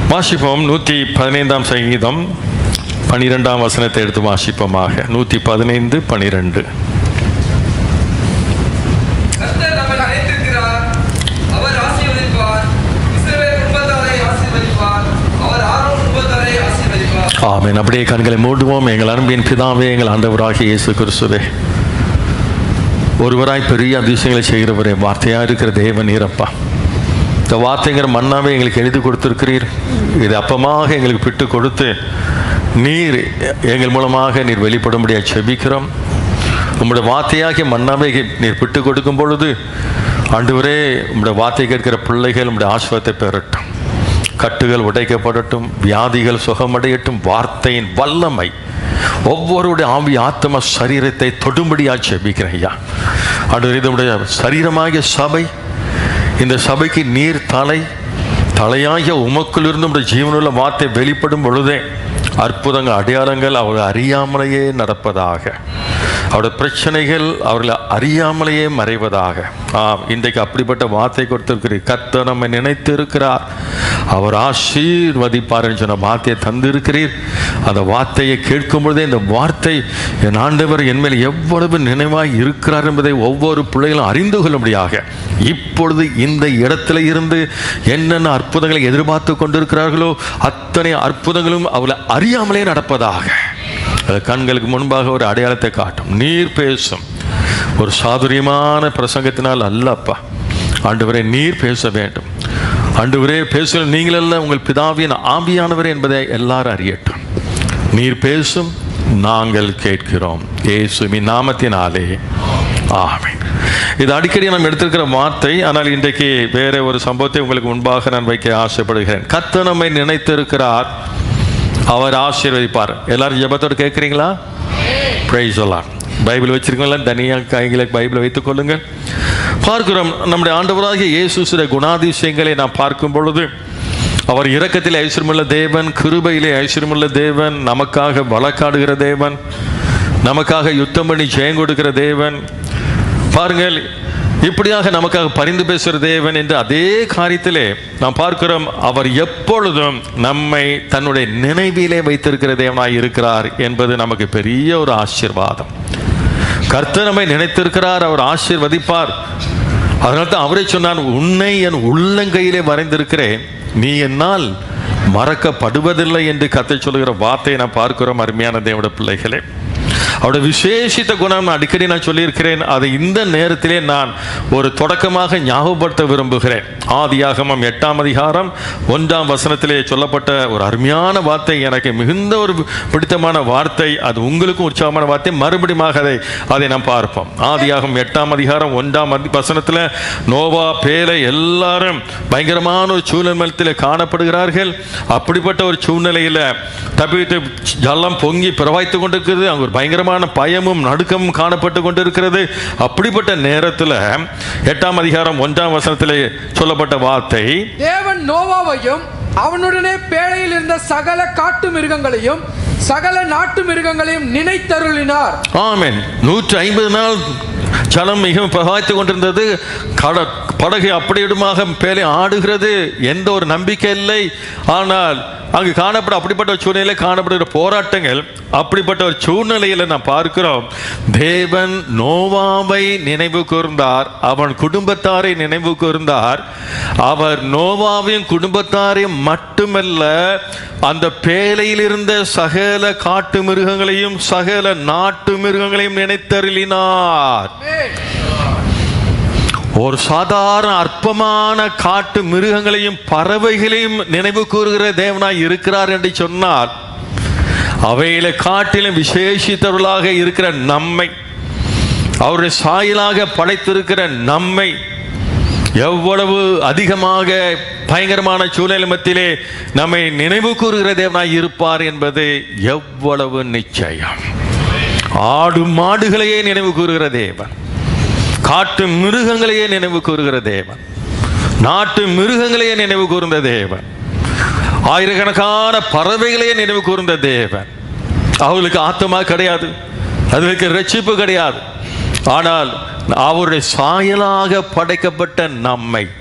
வாசிப்போம் நூற்றி பதினைந்தாம் சங்கீதம் பனிரெண்டாம் வசனத்தை எடுத்து வாசிப்போமாக நூற்றி பதினைந்து பனிரெண்டு கர்த்தர் நம்மை அழைத்திருக்கிறார் அவர் ஆசீர்வதிப்பார் இஸ்ரவேல் குடும்பத்தாரை ஆசீர்வதிப்பார் அவர் ஆரோன் குடும்பத்தாரை ஆசீர்வதிப்பார் ஆமென் அப்படியே கண்களை மூடுவோம் எங்கள் அன்பின் பிதாவே எங்கள் ஆண்டவராகிய இயேசு கிறிஸ்துவே ஒருவராய் பெரிய அதிசயங்களை செய்கிறவரே வார்த்தையா இருக்கிற தேவன் நீரப்பா இந்த வார்த்தைங்கிற மண்ணாவே எங்களுக்கு எழுதி கொடுத்திருக்கிறீர் இது அப்பமாக எங்களுக்கு பிட்டு கொடுத்து நீர் எங்கள் மூலமாக நீர் வெளிப்படும்படியாக செபிக்கிறோம் உம்முடைய வார்த்தையாகிய மண்ணாவே நீர் பிட்டு கொடுக்கும் பொழுது ஆண்டவரே உம்முடைய வார்த்தை கேட்கிற பிள்ளைகள் உம்முடைய ஆசிர்வாதத்தை பெறட்டும் கட்டுகள் உடைக்கப்படட்டும் வியாதிகள் சுகமடையட்டும் வார்த்தையின் வல்லமை ஒவ்வொருடைய ஆவி ஆத்ம சரீரத்தை தொடும்படியா செபிக்கிறேன் ஐயா ஆண்டவரே இதனுடைய சரீரமாகிய சபை இந்த சபைக்கு நீர் தலை தலையாகிய உமக்குள்ளிருந்து உடைய ஜீவனுள்ள வார்த்தை வெளிப்படும் பொழுதே அற்புதங்கள் அடையாளங்கள் அவர்கள் அறியாமலேயே நடப்பதாக அவருடைய பிரச்சனைகள் அவர்களை அறியாமலேயே மறைவதாக ஆம் இன்றைக்கு அப்படிப்பட்ட வார்த்தை கொடுத்திருக்கிறீர் கர்த்தர் நம்மை நினைத்து இருக்கிறார் அவர் ஆசீர்வதிப்பார் என்று சொன்ன வார்த்தையை தந்திருக்கிறீர் அந்த வார்த்தையை கேட்கும் பொழுதே இந்த வார்த்தை என் ஆண்டவர் என் மேல் எவ்வளவு நினைவாய் இருக்கிறார் என்பதை ஒவ்வொரு பிள்ளைகளும் அறிந்து கொள்ளும்படியாக இப்பொழுது இந்த இடத்துல இருந்து என்னென்ன அற்புதங்களை எதிர்பார்த்து கொண்டிருக்கிறார்களோ அத்தனை அற்புதங்களும் அவளை அறியாமலே நடப்பதாக அது கண்களுக்கு முன்பாக ஒரு அடையாளத்தை காட்டும் நீர் பேசும் ஒரு சாதுரியமான பிரசங்கத்தினால் அல்லப்பா ஆண்டவரே நீர் பேச வேண்டும் ஆண்டவரே பேச நீங்களல்ல உங்கள் பிதாவின் ஆவியானவர் என்பதை எல்லாரும் அறியட்டும் நீர் பேசும் நாங்கள் கேட்கிறோம் இயேசுவின் நாமத்தினாலே ஆமென் இது அடிக்கடி நாம் எடுத்திருக்கிற வார்த்தை ஆனால் இன்றைக்கு வேற ஒரு சம்பவத்தை உங்களுக்கு முன்பாக நான் வைக்க ஆசைப்படுகிறேன் கத்த நம்மை நினைத்திருக்கிறார் அவர் ஆசீர்வதிப்பார் எல்லாரும் ஜெபத்தோடு கேட்குறீங்களா பிரைஸ் சொல்லலாம் பைபிள் வச்சிருக்கீங்களா தனியாக கைகளை பைபிளை வைத்துக் கொள்ளுங்கள் பார்க்கிறோம் நம்முடைய ஆண்டவராகிய இயேசு சில குணாதிசயங்களை நாம் பார்க்கும் பொழுது அவர் இரக்கத்தில் ஐஸ்வர்யமுள்ள தேவன் கிருபையிலே ஐஸ்வர்யமுள்ள தேவன் நமக்காக வழக்காடுகிற தேவன் நமக்காக யுத்தம் பண்ணி ஜெயம் கொடுக்கிற தேவன் பாருங்கள் இப்படியாக நமக்காக பரிந்து பேசுகிற தேவன் என்று அதே காரியத்திலே நாம் பார்க்கிறோம் அவர் எப்பொழுதும் நம்மை தன்னுடைய நினைவிலே வைத்திருக்கிற தேவனாய் இருக்கிறார் என்பது நமக்கு பெரிய ஒரு ஆசீர்வாதம் கர்த்தர் நம்மை நினைத்திருக்கிறார் அவர் ஆசீர்வதிப்பார் அதனால தான் அவரே சொன்னான் உன்னை என் உள்ளங்கையிலே வரைந்திருக்கிறேன் நீ என்னால் மறக்கப்படுவதில்லை என்று கத்தை சொல்லுகிற வார்த்தையை நான் பார்க்கிறோம் அருமையான தேவட பிள்ளைகளே அவருடைய விசேஷித்த குணம் அடிக்கடி நான் சொல்லியிருக்கிறேன் அதை இந்த நேரத்திலே நான் ஒரு தொடக்கமாக ஞாபகப்படுத்த விரும்புகிறேன் ஆதியாகமம் எட்டாம் அதிகாரம் ஒன்றாம் வசனத்திலே சொல்லப்பட்ட ஒரு அருமையான வார்த்தை எனக்கு மிகுந்த ஒரு பிடித்தமான வார்த்தை அது உங்களுக்கும் உற்சாகமான வார்த்தை மறுபடியும் அதை அதை நாம் பார்ப்போம் ஆதியாகம் எட்டாம் அதிகாரம் ஒன்றாம் அதி- வசனத்தில் நோவா பேலை எல்லாரும் பயங்கரமான ஒரு சூழ்நிலத்தில் காணப்படுகிறார்கள் அப்படிப்பட்ட ஒரு சூழ்நிலையில் தப்பிட்டு ஜலம் பொங்கி பிரவாய்த்து கொண்டிருக்கிறது அங்கே ஒரு பயங்கரமான பயமும் நடுக்கமும் காணப்பட்டு கொண்டிருக்கிறது அப்படிப்பட்ட நேரத்தில் எட்டாம் அதிகாரம் ஒன்றாம் வசனத்தில் சொல்லப்பட்ட வார்த்தை தேவன் நோவாவையும் அவனுடனே பேழையில் இருந்த சகல காட்டு மிருகங்களையும் சகல நாட்டு மிருகங்களையும் நினைத்தருளினார் ஆமென் நூற்றி ஐம்பது நாள் ஜலம் மிகவும் பிரகாய்த்து கொண்டிருந்தது கட படகு அப்படியிடுமாக பேலை ஆடுகிறது எந்த ஒரு நம்பிக்கை இல்லை ஆனால் அங்கு காணப்பட அப்படிப்பட்ட ஒரு சூழ்நிலையில் காணப்படுகிற போராட்டங்கள் அப்படிப்பட்ட ஒரு சூழ்நிலையில் நாம் பார்க்கிறோம் தேவன் நோவாவை நினைவு கூர்ந்தார் அவன் குடும்பத்தாரை நினைவு கூர்ந்தார் அவர் நோவாவையும் குடும்பத்தாரையும் மட்டுமல்ல அந்த பேலையில் இருந்த சகல காட்டு மிருகங்களையும் சகல நாட்டு மிருகங்களையும் நினைத்தருளினார் ஒரு சாதாரண அற்பமான காட்டு மிருகங்களையும் பறவைகளையும் நினைவு கூறுகிற தேவனாய் இருக்கிறார் என்று சொன்னால் அவைகளை காட்டிலும் விசேஷித்தவர்களாக இருக்கிற நம்மை அவருடைய சாயலாக படைத்திருக்கிற நம்மை எவ்வளவு அதிகமாக பயங்கரமான சூழ்நிலை மத்தியிலே நம்மை நினைவு கூறுகிற தேவனாய் இருப்பார் என்பது எவ்வளவு நிச்சயம் ஆடு மாடுகளையே நினைவு கூறுகிற தேவன் காட்டு மிருகங்களையே நினைவு கூறுகிற தேவன் நாட்டு மிருகங்களையே நினைவு கூர்ந்த தேவன் ஆயிரக்கணக்கான பறவைகளையே நினைவு கூர்ந்த தேவன் அவர்களுக்கு ஆத்மா கிடையாது அதுகளுக்கு ரட்சிப்பு கிடையாது ஆனால் அவருடைய சாயலாக படைக்கப்பட்ட நம்மை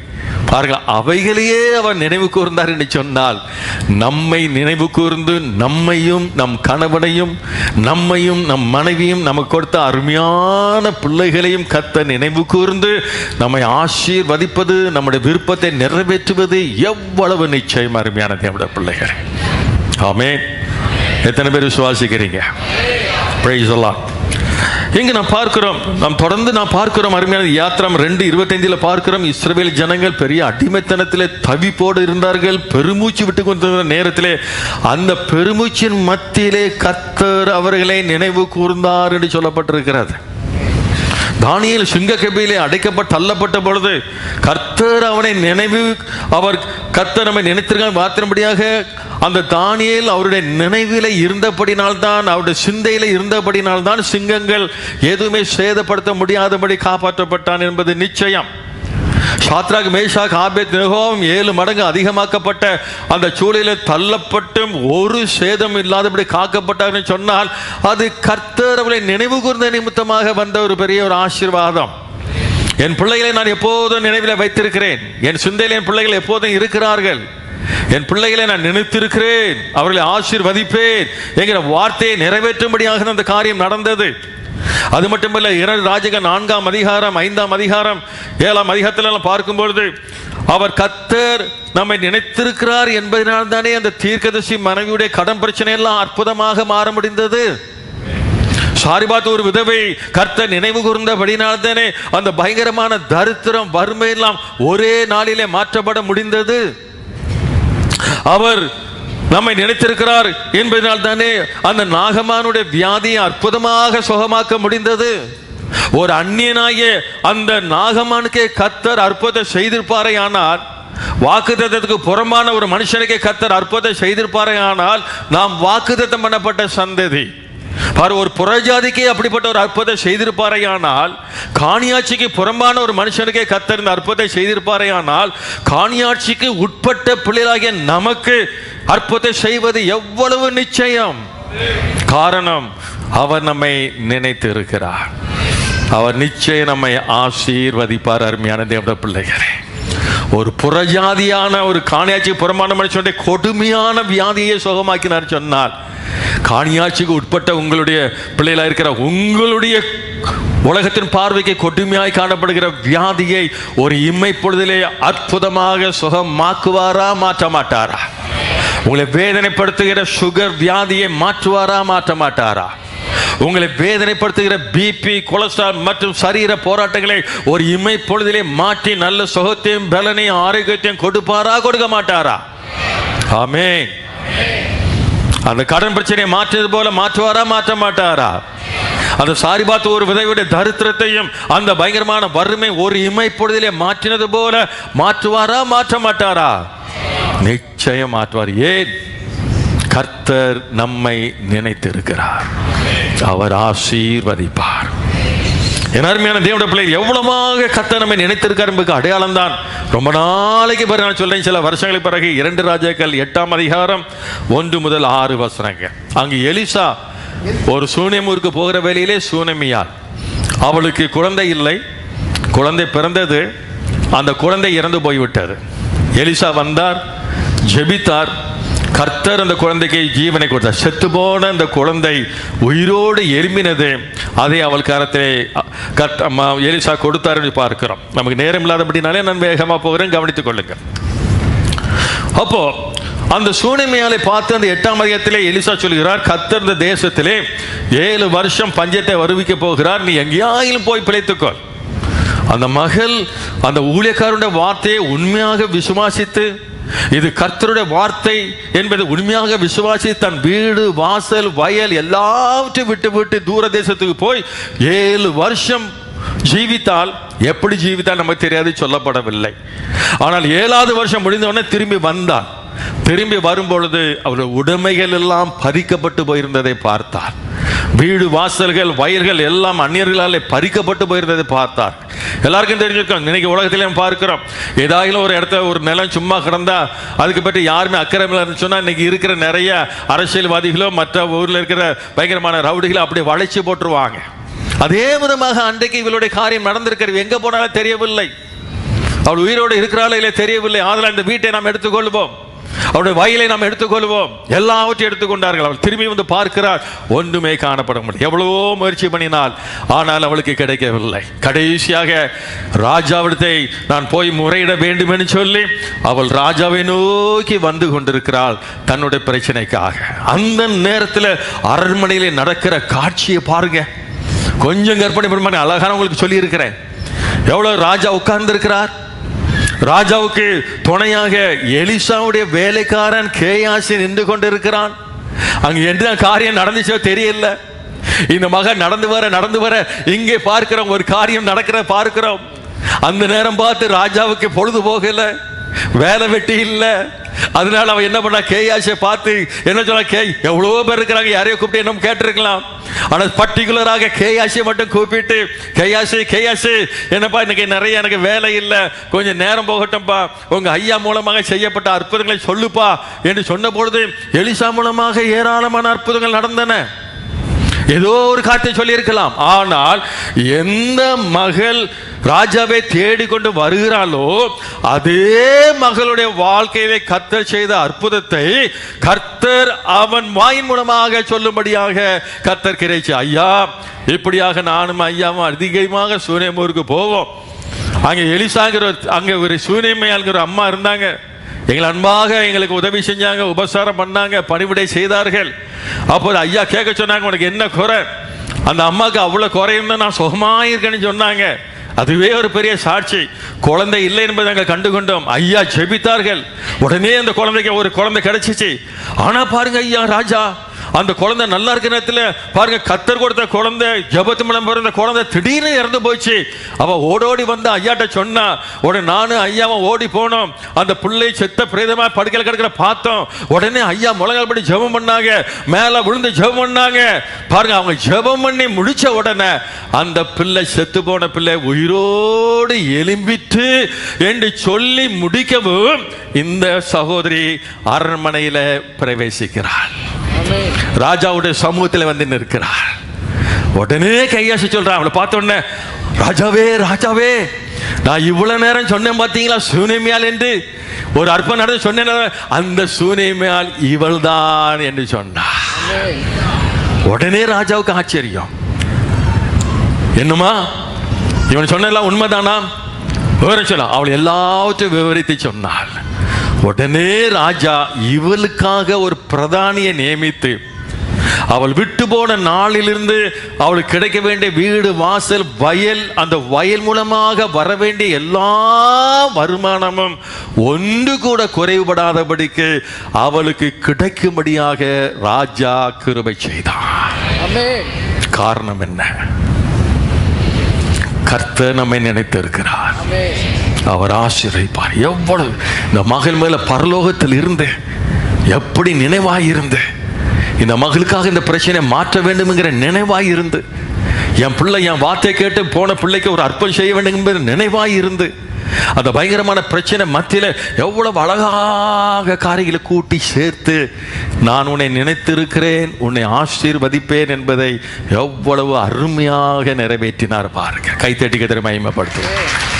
பாருங்க அவைகளையே அவர் நினைவு கூர்ந்தார் என்று சொன்னால் நம்மை நினைவு கூர்ந்து நம்மையும் நம் கணவனையும் நம்மையும் நம் மனைவியும் நமக்கு கொடுத்த அருமையான பிள்ளைகளையும் கத்த நினைவு கூர்ந்து நம்மை ஆசீர்வதிப்பது நம்முடைய விருப்பத்தை நிறைவேற்றுவது எவ்வளவு நிச்சயம் அருமையான தேவனுடைய பிள்ளைகள் ஆமென் எத்தனை பேர் விசுவாசிக்கிறீங்க Praise the Lord. இங்க நாம் பார்க்கிறோம் நாம் தொடர்ந்து நாம் பார்க்கிறோம் அருமையான யாத்திரம் ரெண்டு இருபத்தைந்தில் பார்க்கிறோம் இஸ்ரவேல் ஜனங்கள் பெரிய அடிமைத்தனத்திலே தவிப்போடு இருந்தார்கள் பெருமூச்சு விட்டு கொண்டிருந்த நேரத்திலே அந்த பெருமூச்சின் மத்தியிலே கர்த்தர் அவர்களை நினைவு கூர்ந்தார் என்று சொல்லப்பட்டிருக்கிறது தானியேல் சிங்கக்கபிலே அடைக்கப்பட்டு தள்ளப்பட்ட பொழுது கர்த்தர் அவனை நினைவு அவர் கர்த்தர் நம்மை நினைத்திருக்க மாத்திரபடியாக அந்த தானியேல் அவருடைய நினைவில இருந்தபடினால்தான் அவருடைய சிந்தையில இருந்தபடினால்தான் சிங்கங்கள் எதுவுமே சேதப்படுத்த முடியாதபடி காப்பாற்றப்பட்டான் என்பது நிச்சயம் சாத்ராக் மேஷாக் ஆபேத் நெகோவும் ஏழு மடங்கு அதிகமாக்கப்பட்ட அந்த சூழலில் தள்ளப்பட்டும் ஒரு சேதம் இல்லாதபடி காக்கப்பட்டார்னு சொன்னால் அது கர்த்தர் அவளை நினைவு கூர்ந்த நிமித்தமாக வந்த ஒரு பெரிய ஒரு ஆசீர்வாதம் என் பிள்ளைகளை நான் எப்போதும் நினைவில் வைத்திருக்கிறேன் என் சிந்தையில் என் பிள்ளைகள் எப்போதும் இருக்கிறார்கள் என் பிள்ளைகளை நான் நினைத்திருக்கிறேன் அவர்களை ஆசீர்வதிப்பேன் என்கிற வார்த்தையை நிறைவேற்றும்படியாக அந்த காரியம் நடந்தது அது மட்டுமல்ல இரண்டு ராஜக நான்காம் அதிகாரம் ஐந்தாம் அதிகாரம் ஏழாம் அதிகாரத்தில் எல்லாம் பார்க்கும் பொழுது அவர் கத்தர் நம்மை நினைத்திருக்கிறார் என்பதனால் தானே அந்த தீர்க்கதரிசி மனைவியுடைய கடன் பிரச்சனை எல்லாம் அற்புதமாக மாற முடிந்தது சாரிபாத் ஒரு விதவை கர்த்தர் நினைவு கூர்ந்தபடினால் தானே அந்த பயங்கரமான தரித்திரம் வறுமை எல்லாம் ஒரே நாளிலே மாற்றப்பட முடிந்தது அவர் நம்மை நினைத்திருக்கிறார் என்பதனால் தானே அந்த நாகமானுடைய வியாதியை அற்புதமாக சுகமாக்க முடிந்தது ஒரு அந்நியனாகிய அந்த நாகமானுக்கே கத்தர் அற்புதம் செய்திருப்பாரே ஆனால் வாக்குத்தத்தத்துக்கு புறம்பான ஒரு மனுஷனுக்கே கத்தர் அற்புதம் செய்திருப்பாரே ஆனால் நாம் வாக்குத்தத்தம் பண்ணப்பட்ட சந்ததி பாரு ஒரு புறஜாதிக்கே அப்படிப்பட்ட ஒரு அற்புதம் செய்திருப்பாரே ஆனால் காணியாட்சிக்கு புறம்பான ஒரு மனுஷனுக்கே கத்தர் இந்த அற்புதத்தை செய்திருப்பாரே ஆனால் காணியாட்சிக்கு உட்பட்ட பிள்ளைகளாகிய நமக்கு அற்புதத்தை செய்வது எவ்வளவு நிச்சயம் காரணம் அவர் நம்மை நினைத்து இருக்கிறார் அவர் நிச்சயம் நம்மை ஆசீர்வதிப்பார் அருமையான தேவட பிள்ளைகளே ஒரு புறஜாதியான ஒரு காணியாட்சி புறமான மனுஷனுடைய கொடுமையான வியாதியை சுகமாக்கினார் சொன்னால் காணியாட்சிக்கு உட்பட்ட உங்களுடைய பிள்ளைகளா இருக்கிற உங்களுடைய உலகத்தின் பார்வைக்கு கொடுமையாய் காணப்படுகிற வியாதியை ஒரு இம்மை பொழுதிலே அற்புதமாக சுகமாக்குவாரா மாற்ற மாட்டாரா உங்களை வேதனைப்படுத்துகிற சுகர் வியாதியை மாற்றுவாரா மாற்ற மாட்டாரா உங்களை வேதனைப்படுத்துகிற பிபி கொலஸ்ட்ரால் மற்றும் சரீர போராட்டங்களை ஒரு இமை பொழுதிலே மாற்றி நல்ல சுகத்தையும் பலனையும் ஆரோக்கியத்தையும் கொடுப்பாரா கொடுக்க மாட்டாரா ஆமே அந்த கடன் பிரச்சனையை மாற்றியது போல மாற்றுவாரா மாற்ற மாட்டாரா அந்த சாரிபாத்து ஒரு விதையுடைய தரித்திரத்தையும் அந்த பயங்கரமான வறுமை ஒரு இமை பொழுதிலே மாற்றினது போல மாற்றுவாரா மாற்ற மாட்டாரா நிச்சயம் மாற்றுவார் ஏன் கர்த்தர் நம்மை நினைத்திருக்கிறார் அவர் ஆசீர்வதிப்பார் என் அருமையான தேவனுடைய பிள்ளை எவ்வளவாக கர்த்தர் நம்மை நினைத்திருக்கார் என்பதுக்கு அடையாளம் தான் ரொம்ப நாளைக்கு பிறகு நான் சொல்றேன் சில வருஷங்களுக்கு பிறகு இரண்டு ராஜாக்கள் எட்டாம் அதிகாரம் ஒன்று முதல் ஆறு வசனங்க அங்கு எலிசா ஒரு சூனியமூருக்கு போகிற வேலையிலே சூனமியார் அவளுக்கு குழந்தை இல்லை குழந்தை பிறந்தது அந்த குழந்தை இறந்து போய்விட்டது எலிசா வந்தார் ஜெபித்தார் கர்த்தர் அந்த குழந்தைக்கு ஜீவனை கொடுத்தார் செத்து போன அந்த குழந்தை உயிரோடு எலும்பினது அதை அவள் கரத்திலே கர்த்த அம்மா எலிசா கொடுத்தார் என்று பார்க்கிறோம் நமக்கு நேரம் இல்லாதபடினாலே நான் வேகமாக போகிறேன் கவனித்துக் கொள்ளுங்க அப்போ அந்த சூனிமையாலை பார்த்து அந்த எட்டாம் அதிகத்திலே எலிசா சொல்கிறார் கர்த்தர் இந்த தேசத்திலே ஏழு வருஷம் பஞ்சத்தை வருவிக்க போகிறார் நீ எங்கேயாயிலும் போய் பிழைத்துக்கொள் அந்த மகள் அந்த ஊழியக்காரனுடைய வார்த்தையை உண்மையாக விசுவாசித்து இது கர்த்தருடைய வார்த்தை என்பது உண்மையாக விசுவாசி தன் வீடு வாசல் வயல் எல்லாவற்றையும் விட்டு விட்டு தூர தேசத்துக்கு போய் ஏழு வருஷம் ஜீவித்தால் எப்படி ஜீவித்தால் நமக்கு தெரியாது சொல்லப்படவில்லை ஆனால் ஏழாவது வருஷம் முடிந்தவுடனே திரும்பி வந்தார் திரும்பி வரும்பொழுது அவருடைய உடைமைகள் எல்லாம் பறிக்கப்பட்டு போயிருந்ததை பார்த்தார் வீடு வாசல்கள் வயல்கள் எல்லாம் அந்நியர்களால் பறிக்கப்பட்டு போயிருந்ததை பார்த்தார் எல்லாருக்கும் தெரிஞ்சிருக்கோம் இன்னைக்கு உலகத்திலே பார்க்கிறோம் ஏதாயிலும் ஒரு இடத்துல ஒரு நிலம் சும்மா கிடந்தா அதுக்கு பற்றி யாருமே அக்கறை இல்லை சொன்னா இன்னைக்கு இருக்கிற நிறைய அரசியல்வாதிகளோ மற்ற ஊர்ல இருக்கிற பயங்கரமான ரவுடிகளோ அப்படியே வளைச்சு போட்டுருவாங்க அதே விதமாக அன்றைக்கு இவளுடைய காரியம் நடந்திருக்கிறது எங்க போனாலும் தெரியவில்லை அவள் உயிரோடு இருக்கிறாளோ இல்லை தெரியவில்லை ஆதலால் இந்த வீட்டை நாம் எடுத்துக்கொள்வோம் அவருடைய வயலை நாம் எடுத்துக்கொள்வோம் எல்லாவற்றையும் எடுத்துக்கொண்டார்கள் அவள் திரும்பி வந்து பார்க்கிறார் ஒன்றுமே காணப்பட முடியும் எவ்வளவோ முயற்சி பண்ணினால் ஆனால் அவளுக்கு கிடைக்கவில்லை கடைசியாக ராஜாவிடத்தை நான் போய் முறையிட வேண்டும் என்று சொல்லி அவள் ராஜாவை நோக்கி வந்து கொண்டிருக்கிறாள் தன்னுடைய பிரச்சனைக்காக அந்த நேரத்தில் அரண்மனையிலே நடக்கிற காட்சியை பாருங்க கொஞ்சம் கற்பனை பண்ண அழகான உங்களுக்கு சொல்லியிருக்கிறேன் எவ்வளவு ராஜா உட்கார்ந்திருக்கிறார் ராஜாவுக்கு துணையாக எலிசாவுடைய வேலைக்காரன் கேயாசி நின்று கொண்டிருக்கிறான் அங்க என்ன காரியம் நடந்துச்சோ தெரியல இந்த மகன் நடந்து வர நடந்து வர இங்கே பார்க்கிறோம் ஒரு காரியம் நடக்கிற பார்க்கிறோம் அந்த நேரம் பார்த்து ராஜாவுக்கு பொழுது போகல வேலை வெட்டி இல்லை அதனால அவன் என்ன பண்ணா கேயாசியை பார்த்து என்ன சொன்னா கே எவ்வளவோ பேர் இருக்கிறாங்க யாரையோ கூப்பிட்டு என்ன கேட்டிருக்கலாம் ஆனால் பர்டிகுலராக கேயாசியை மட்டும் கூப்பிட்டு கேயாசி கேயாசி என்னப்பா இன்னைக்கு நிறைய எனக்கு வேலை இல்லை கொஞ்சம் நேரம் போகட்டும்பா உங்க ஐயா மூலமாக செய்யப்பட்ட அற்புதங்களை சொல்லுப்பா என்று சொன்ன பொழுது எலிசா மூலமாக ஏராளமான அற்புதங்கள் நடந்தன ஏதோ ஒரு காரியத்தை சொல்லியிருக்கலாம் ஆனால் எந்த மகள் ராஜாவை தேடிக்கொண்டு வருகிறாளோ அதே மகளுடைய வாழ்க்கையிலே கர்த்தர் செய்த அற்புதத்தை கர்த்தர் அவன் வாயின் மூலமாக சொல்லும்படியாக கர்த்தர் கிடைச்சு ஐயா இப்படியாக நானும் ஐயாவும் அதிகமாக சூரியமூருக்கு போவோம் அங்கே எலிசாங்கிற ஒரு- அங்கே ஒரு சூரியமையாளுங்கிற அம்மா இருந்தாங்க எங்களை அன்பாக எங்களுக்கு உதவி செஞ்சாங்க உபசாரம் பண்ணாங்க பணிவிடை செய்தார்கள் அப்போது ஐயா கேட்க சொன்னாங்க உனக்கு என்ன குறை அந்த அம்மாவுக்கு அவ்வளோ குறையும் தான் நான் சுகமாக இருக்கேன்னு சொன்னாங்க அதுவே ஒரு பெரிய சாட்சி குழந்தை இல்லை என்பதை நாங்கள் கண்டுகொண்டோம் ஐயா ஜெபித்தார்கள் உடனே அந்த குழந்தைக்கு ஒரு குழந்தை கிடைச்சிச்சு ஆனா பாருங்க ஐயா ராஜா அந்த குழந்தை நல்லா இருக்கிற நேரத்தில் பாருங்க கத்தர் கொடுத்த குழந்தை ஜபத்து மூலம் பிறந்த குழந்தை திடீர்னு இறந்து போச்சு அவ ஓடோடி வந்து ஐயாட்ட சொன்னா உடனே நானும் ஐயாவும் ஓடி போனோம் அந்த பிள்ளை செத்த பிரேதமா படுக்கையில் கிடக்கிற பார்த்தோம் உடனே ஐயா முழங்கால் படி ஜெபம் பண்ணாங்க மேல விழுந்து ஜெபம் பண்ணாங்க பாருங்க அவங்க ஜெபம் பண்ணி முடிச்ச உடனே அந்த பிள்ளை செத்து போன பிள்ளை உயிரோடு எலும்பிட்டு என்று சொல்லி முடிக்கவும் இந்த சகோதரி அரண்மனையில பிரவேசிக்கிறாள் ராஜாவுடைய சமூகத்தில் வந்து நிற்கிறார் உடனே கையாசி சொல்றான் அவளை பார்த்த உடனே ராஜாவே ராஜாவே நான் இவ்வளவு நேரம் சொன்னேன் பார்த்தீங்களா சூனேமியால் என்று ஒரு அற்பம் நடந்து சொன்னேன் அந்த சூனேமியால் இவள்தான் என்று சொன்னார் உடனே ராஜாவுக்கு ஆச்சரியம் என்னமா இவன் சொன்னதெல்லாம் உண்மைதானா விவரம் சொல்ல அவள் எல்லாவற்றையும் விவரித்து சொன்னாள் உடனே ராஜா இவளுக்காக ஒரு பிரதானியை நியமித்து அவள் விட்டு போன நாளிலிருந்து அவளுக்கு கிடைக்க வேண்டிய வீடு வாசல் வயல் அந்த வயல் மூலமாக வர வேண்டிய எல்லா வருமானமும் ஒன்று கூட குறைவுபடாதபடிக்கு அவளுக்கு கிடைக்கும்படியாக ராஜா கிருபை செய்தான் ஆமென் காரணம் என்ன கர்த்தர் நம்மை நினைத்திருக்கிறார் ஆமென் அவர் ஆசீர்வதிப்பார் எவ்வளவு இந்த மகள் மேல பரலோகத்தில் இருந்து எப்படி நினைவாய் இருந்து இந்த மகளுக்காக இந்த பிரச்சனை மாற்ற வேண்டும்ங்கிற நினைவாய் இருந்து என் பிள்ளை என் வார்த்தை கேட்டு போன பிள்ளைக்கு ஒரு அர்ப்பம் செய்ய வேண்டும் என்பது நினைவாய் இருந்து அந்த பயங்கரமான பிரச்சனை மத்தியில் எவ்வளவு அழகாக காரியங்களை கூட்டி சேர்த்து நான் உன்னை நினைத்திருக்கிறேன் உன்னை ஆசீர்வதிப்பேன் என்பதை எவ்வளவு அருமையாக நிறைவேற்றினார் பாருங்க கைத்தட்டி கதிரை மகிமைப்படுத்துவோம்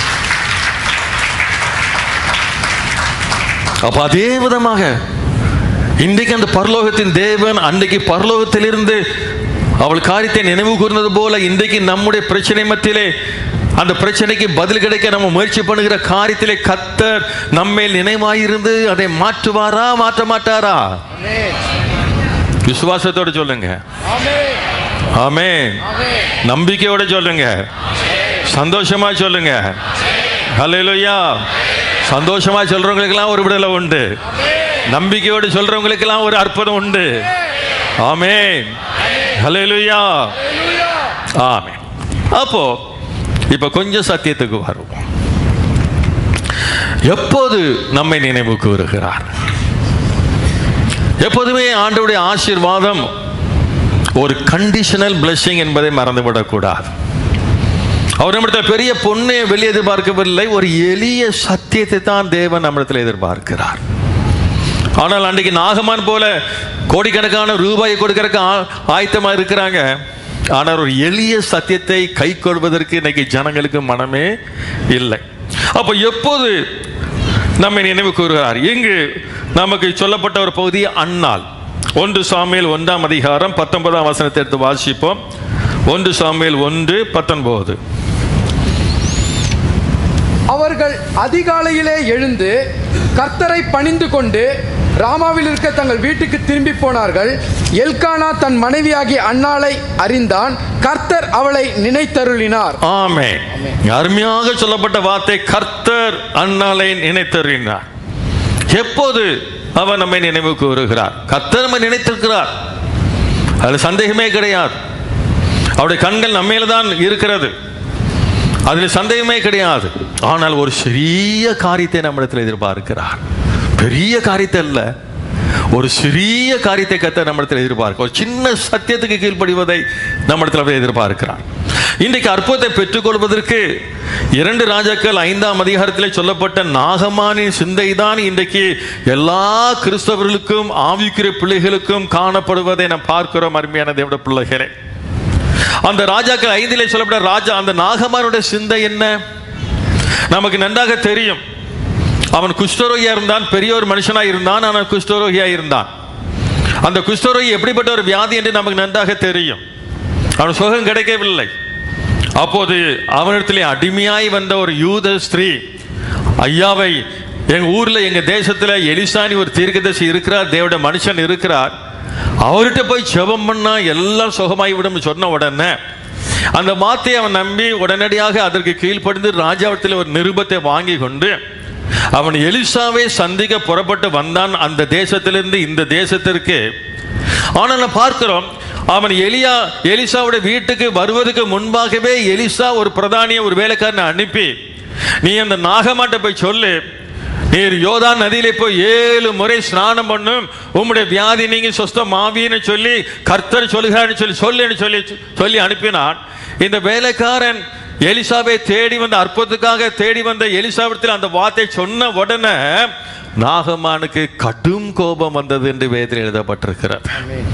அப்ப அதே விதமாக இன்றைக்கு அந்த பரலோகத்தின் தேவன் அன்றைக்கு பரலோகத்திலிருந்து அவள் காரியத்தை நினைவு கூர்ந்தது போல இன்றைக்கு நம்முடைய பிரச்சனை மத்தியிலே அந்த பிரச்சனைக்கு பதில் கிடைக்க நம்ம முயற்சி பண்ணுகிற காரியத்திலே கத்தர் நம்மேல் நினைவாயிருந்து அதை மாற்றுவாரா மாற்ற மாட்டாரா ஆமென் விசுவாசத்தோட சொல்லுங்க ஆமென் ஆமென் ஆமென் நம்பிக்கையோட சொல்லுங்க சந்தோஷமா சொல்லுங்க ஹalleluya சந்தோஷமா சொல்றவங்களுக்கெல்லாம் ஒரு விடுதலை உண்டு நம்பிக்கையோடு சொல்றவங்களுக்கெல்லாம் ஒரு அற்புதம் உண்டு ஆமென் ஹalleluya ஆமென் அப்போ இப்ப கொஞ்சம் சத்தியத்துக்கு வருவோம் எப்போது நம்மை நினைவு கூறுகிறார் எப்போதுமே ஆண்டவருடைய ஆசீர்வாதம் ஒரு கண்டிஷனல் blessing என்பதை மறந்துவிடக்கூடாது அவர் நம்மிடத்தில் பெரிய பொண்ணை வெளியே எதிர்பார்க்கவில்லை ஒரு எளிய சத்தியத்தை தான் தேவன் நம்மிடத்தில் எதிர்பார்க்கிறார் ஆனால் அன்றைக்கு நாகமான் போல கோடிக்கணக்கான ரூபாயை கொடுக்கறதுக்கு ஆ- ஆயத்தமா இருக்கிறாங்க ஆனால் ஒரு எளிய சத்தியத்தை கை கொள்வதற்கு இன்னைக்கு ஜனங்களுக்கு மனமே இல்லை அப்போ எப்போது நம்மை நினைவு கூறுகிறார் இங்கு நமக்கு சொல்லப்பட்ட ஒரு பகுதி அன்னாள் ஒன்று சாமியல் ஒன்றாம் அதிகாரம் பத்தொன்பதாம் வசனத்தை எடுத்து வாசிப்போம் ஒன்று சாமியல் ஒன்று பத்தொன்பது அவர்கள் அதிகாலையிலே எழுந்து கர்த்தரை பணிந்து கொண்டு ராமாவில் இருக்க தங்கள் வீட்டுக்கு திரும்பி போனார்கள் எல்கானா தன் மனைவியாகிய அன்னாளை அறிந்தான் கர்த்தர் அவளை நினைத்தருளினார் ஆமே அருமையாக சொல்லப்பட்ட வார்த்தை கர்த்தர் அன்னாலை நினைத்தறினார் எப்போது அவர் நம்மை நினைவு கூறுகிறார் கர்த்தர் நம்மை நினைத்திருக்கிறார் அதுல சந்தேகமே கிடையாது அவருடைய கண்கள் நம்மையில தான் இருக்கிறது அதில் சந்தேகமே கிடையாது ஆனால் ஒரு சிறிய காரியத்தை நம்மிடத்தில் எதிர்பார்க்கிறார் பெரிய காரியத்தை அல்ல ஒரு சிறிய காரியத்தை கத்த நம்மிடத்தில் எதிர்பார்க்க ஒரு சின்ன சத்தியத்துக்கு கீழ்ப்படிவதை நம்மிடத்தில் அவர் எதிர்பார்க்கிறார் இன்றைக்கு அற்புதத்தை பெற்றுக்கொள்வதற்கு இரண்டு ராஜாக்கள் ஐந்தாம் அதிகாரத்திலே சொல்லப்பட்ட நாகமானின் சிந்தை தான் இன்றைக்கு எல்லா கிறிஸ்தவர்களுக்கும் ஆவிக்குரிய பிள்ளைகளுக்கும் காணப்படுவதை நாம் பார்க்கிறோம் அருமையான தேவட பிள்ளைகளே அந்த ராஜாக்கள் ஐந்திலே சொல்லப்பட்ட ராஜா அந்த நாகமானுடைய சிந்தை என்ன நமக்கு நன்றாக தெரியும் அவன் குஷ்டரோகியா இருந்தான் பெரிய ஒரு மனுஷனா இருந்தான் ஆனால் குஷ்டரோகியா இருந்தான் அந்த குஷ்டரோகி எப்படிப்பட்ட ஒரு வியாதி என்று நமக்கு நன்றாக தெரியும் அவன் சுகம் கிடைக்கவில்லை அப்போது அவனிடத்திலே அடிமையாய் வந்த ஒரு யூத ஸ்திரீ ஐயாவை எங்க ஊர்ல எங்க தேசத்துல எலிசானி ஒரு தீர்க்கதரிசி இருக்கிறார் தேவட மனுஷன் இருக்கிறார் அவர்கிட்ட போய் ஜெபம் பண்ணா எல்லாம் சுகமாய் விடும் சொன்ன உடனே அந்த வார்த்தையை அவன் நம்பி உடனடியாக அதற்கு கீழ்ப்படிந்து ராஜாவத்தில் ஒரு நிருபத்தை வாங்கி கொண்டு அவன் எலிசாவை சந்திக்க புறப்பட்டு வந்தான் அந்த தேசத்திலிருந்து இந்த தேசத்திற்கு ஆனால் நான் பார்க்கிறோம் அவன் எலியா எலிசாவுடைய வீட்டுக்கு வருவதற்கு முன்பாகவே எலிசா ஒரு பிரதானிய ஒரு வேலைக்காரனை அனுப்பி நீ அந்த நாகமாட்ட போய் சொல்லு நீர் யோதான் நதியிலே போய் ஏழு முறை ஸ்நானம் பண்ணும் உம்முடைய வியாதி நீங்க சொஸ்தம் ஆவின்னு சொல்லி கர்த்தர் சொல்லுகிறான்னு சொல்லி சொல்லுன்னு சொல்லி சொல்லி அனுப்பினான் இந்த வேலைக்காரன் எலிசாவை தேடி வந்த அற்புதத்துக்காக தேடி வந்த எலிசாவிடத்தில் அந்த வார்த்தை சொன்ன உடனே நாகமானுக்கு கடும் கோபம் வந்தது என்று வேதத்தில் எழுதப்பட்டிருக்கிறது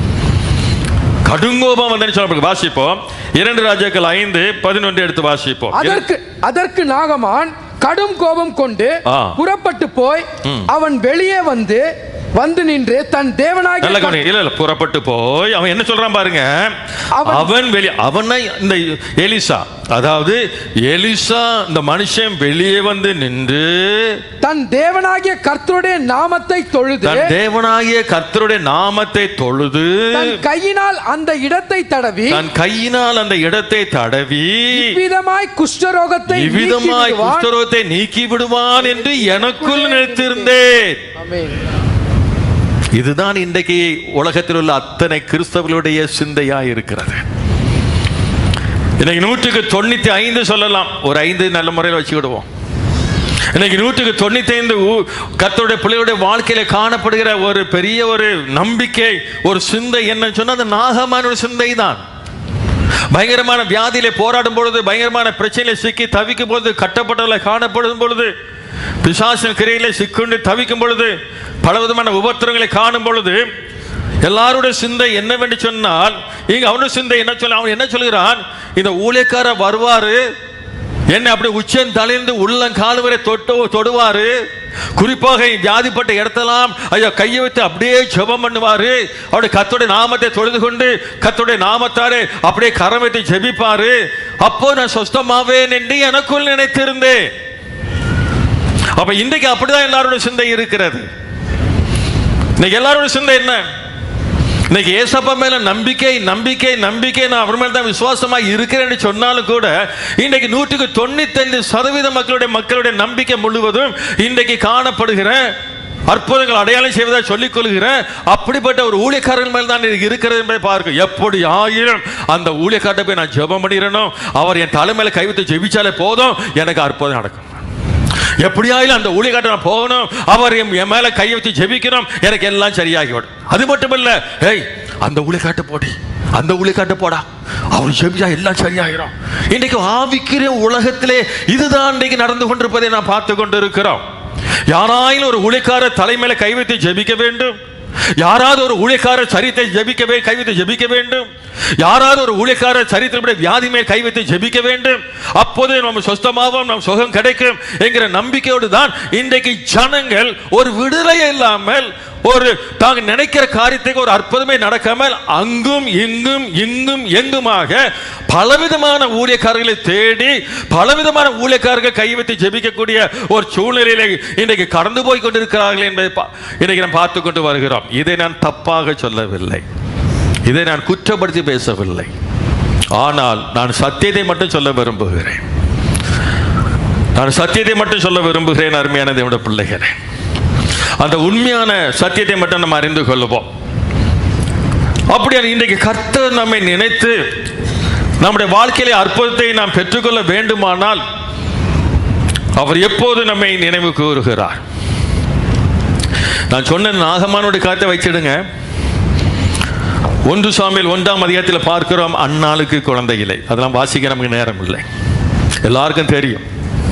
கடுங்கோபம் வந்ததுன்னு சொல்லப்பட்டு வாசிப்போம் இரண்டு ராஜாக்கள் ஐந்து பதினொன்று எடுத்து வாசிப்போம் அதற்கு அதற்கு நாகமான் கடும் கோபம் கொண்டு ஆ. புறப்பட்டு போய் அவன் வெளியே வந்து வந்து நின்று தன் நல்ல தேவனாகிய கவனி இல்ல இல்ல புறப்பட்டு போய் அவன் என்ன சொல்றான் பாருங்க அவன்- அவன் வெளி அவனை இந்த எலிசா அதாவது எலிசா இந்த மனுஷன் வெளியே வந்து நின்று தன் தேவனாகிய கர்த்தருடைய நாமத்தை தொழுது தன் தேவனாகிய கர்த்தருடைய நாமத்தை தொழுது தன் கையினால் அந்த இடத்தை தடவி தன் கையினால் அந்த இடத்தை தடவி இவ்விதமாய் குஷ்டரோகத்தை இவ்விதமாய் நீக்கி விடுவான். குஷ்டரோகத்தை நீக்கி விடுவான் என்று எனக்குள் நினைத்திருந்தேன் ஆமென். இதுதான் இன்றைக்கு உலகத்தில் உள்ள அத்தனை கிறிஸ்தவர்களுடைய சிந்தையா இருக்கிறது இன்னைக்கு நூற்றுக்கு தொண்ணூத்தி ஐந்து சொல்லலாம் ஒரு ஐந்து நல்ல முறையில் வச்சுக்கிடுவோம் இன்னைக்கு நூற்றுக்கு தொண்ணூத்தி ஐந்து கத்தருடைய பிள்ளைகளுடைய வாழ்க்கையில காணப்படுகிற ஒரு பெரிய ஒரு நம்பிக்கை ஒரு சிந்தை என்னன்னு சொன்னா அது நாகமான சிந்தை தான் பயங்கரமான வியாதியிலே போராடும் பொழுது பயங்கரமான பிரச்சனையில சிக்கி தவிக்கும் பொழுது கட்டப்பட்டவர்களை காணப்படும் பொழுது பிசாசின் கிரையிலே சிக்குண்டு தவிக்கும் பொழுது பலவிதமான உபத்திரங்களை காணும் பொழுது எல்லாருடைய சிந்தை என்னவென்று சொன்னால் இங்க அவனுடைய சிந்தை என்ன சொல்ல அவன் என்ன சொல்கிறான் இந்த ஊழியக்காரர் வருவாரு என்னை அப்படி உச்சன் தலைந்து உள்ளங்கால் வரை தொட்டு தொடுவாரு குறிப்பாக வியாதிப்பட்ட இடத்தெல்லாம் ஐயா கையை வைத்து அப்படியே ஜெபம் பண்ணுவாரு அவருடைய கத்தோடைய நாமத்தை தொழுது கொண்டு கத்தோடைய நாமத்தாரே அப்படியே கரம் வைத்து ஜெபிப்பாரு அப்போ நான் சொஸ்தமாவேன் என்று எனக்குள் நினைத்திருந்தேன் அப்ப இன்றைக்கு அப்படிதான் எல்லாருடைய சிந்தை இருக்கிறது இன்னைக்கு எல்லாருடைய சிந்தை என்ன இன்னைக்கு ஏசப்பா மேல நம்பிக்கை நம்பிக்கை நம்பிக்கை நான் அவர் மேல தான் விசுவாசமா இருக்கிறேன்னு சொன்னாலும் கூட இன்றைக்கு நூற்றுக்கு தொண்ணூத்தைந்து சதவீத மக்களுடைய மக்களுடைய நம்பிக்கை முழுவதும் இன்றைக்கு காணப்படுகிற அற்புதங்கள் அடையாளம் செய்வதாக சொல்லிக் கொள்கிறேன் அப்படிப்பட்ட ஒரு ஊழியக்காரன் மேல் தான் இது இருக்கிறது என்பதை பார்க்க எப்படி ஆயிரம் அந்த ஊழியக்காரத்தை போய் நான் ஜெபம் பண்ணிடணும் அவர் என் தலைமையில கைவிட்டு ஜெபிச்சாலே போதும் எனக்கு அற்புதம் நடக்கும் எப்படியாயிலும் அந்த ஊழியக்காட்ட நான் போகணும் அவர் என் என் மேல கையை வச்சு ஜெபிக்கணும் எனக்கு எல்லாம் சரியாகிவிடும் அது மட்டும் இல்ல ஏய் அந்த ஊழியக்காட்ட போடி அந்த ஊழியக்காட்ட போடா அவர் ஜெபிச்சா எல்லாம் சரியாகிடும் இன்றைக்கு ஆவிக்கிற உலகத்திலே இதுதான் இன்றைக்கு நடந்து கொண்டிருப்பதை நான் பார்த்து கொண்டு இருக்கிறோம் யாராயிலும் ஒரு ஊழியக்கார தலைமையில கை வைத்து ஜெபிக்க வேண்டும் யாராவது ஒரு ஊழியக்காரர் சரித்தை ஜெபிக்கவே கைவிட்டு ஜெபிக்க வேண்டும் யாராவது ஒரு ஊழியக்காரர் சரித்திரப்படி வியாதி மேல் கைவிட்டு ஜெபிக்க வேண்டும் அப்போது நம்ம சொஸ்தமாவோம் நம் சுகம் கிடைக்கும் என்கிற நம்பிக்கையோடு தான் இன்றைக்கு ஜனங்கள் ஒரு விடுதலை இல்லாமல் ஒரு தாங்க நினைக்கிற காரியத்துக்கு ஒரு அற்புதமே நடக்காமல் அங்கும் இங்கும் இங்கும் எங்குமாக பலவிதமான ஊழியக்காரர்களை தேடி பலவிதமான ஊழியக்காரர்கள் கை வைத்து ஜெபிக்கக்கூடிய ஒரு சூழ்நிலையில இன்றைக்கு கடந்து போய் கொண்டிருக்கிறார்கள் என்பதை பா- இன்றைக்கு நாம் பார்த்து கொண்டு வருகிறோம் இதை நான் தப்பாக சொல்லவில்லை இதை நான் குற்றப்படுத்தி பேசவில்லை ஆனால் நான் சத்தியத்தை மட்டும் சொல்ல விரும்புகிறேன் நான் சத்தியத்தை மட்டும் சொல்ல விரும்புகிறேன் அருமையான தேவனுடைய பிள்ளைகளே அந்த உண்மையான சத்தியத்தை மட்டும் நம்ம அறிந்து கொள்ளுவோம் அப்படியான இன்றைக்கு கர்த்தர் நம்மை நினைத்து நம்முடைய வாழ்க்கையிலே அற்புதத்தை நாம் பெற்றுக்கொள்ள வேண்டுமானால் அவர் எப்போது நம்மை நினைவு கூறுகிறார் நான் சொன்ன நாகமானுடைய காரியத்தை வச்சிடுங்க ஒன்று சாமியில் ஒன்றாம் அதிகாரத்தில் பார்க்கிறோம் அண்ணாளுக்கு குழந்தை இல்லை அதெல்லாம் வாசிக்க நமக்கு நேரம் இல்லை எல்லாருக்கும் தெரியும்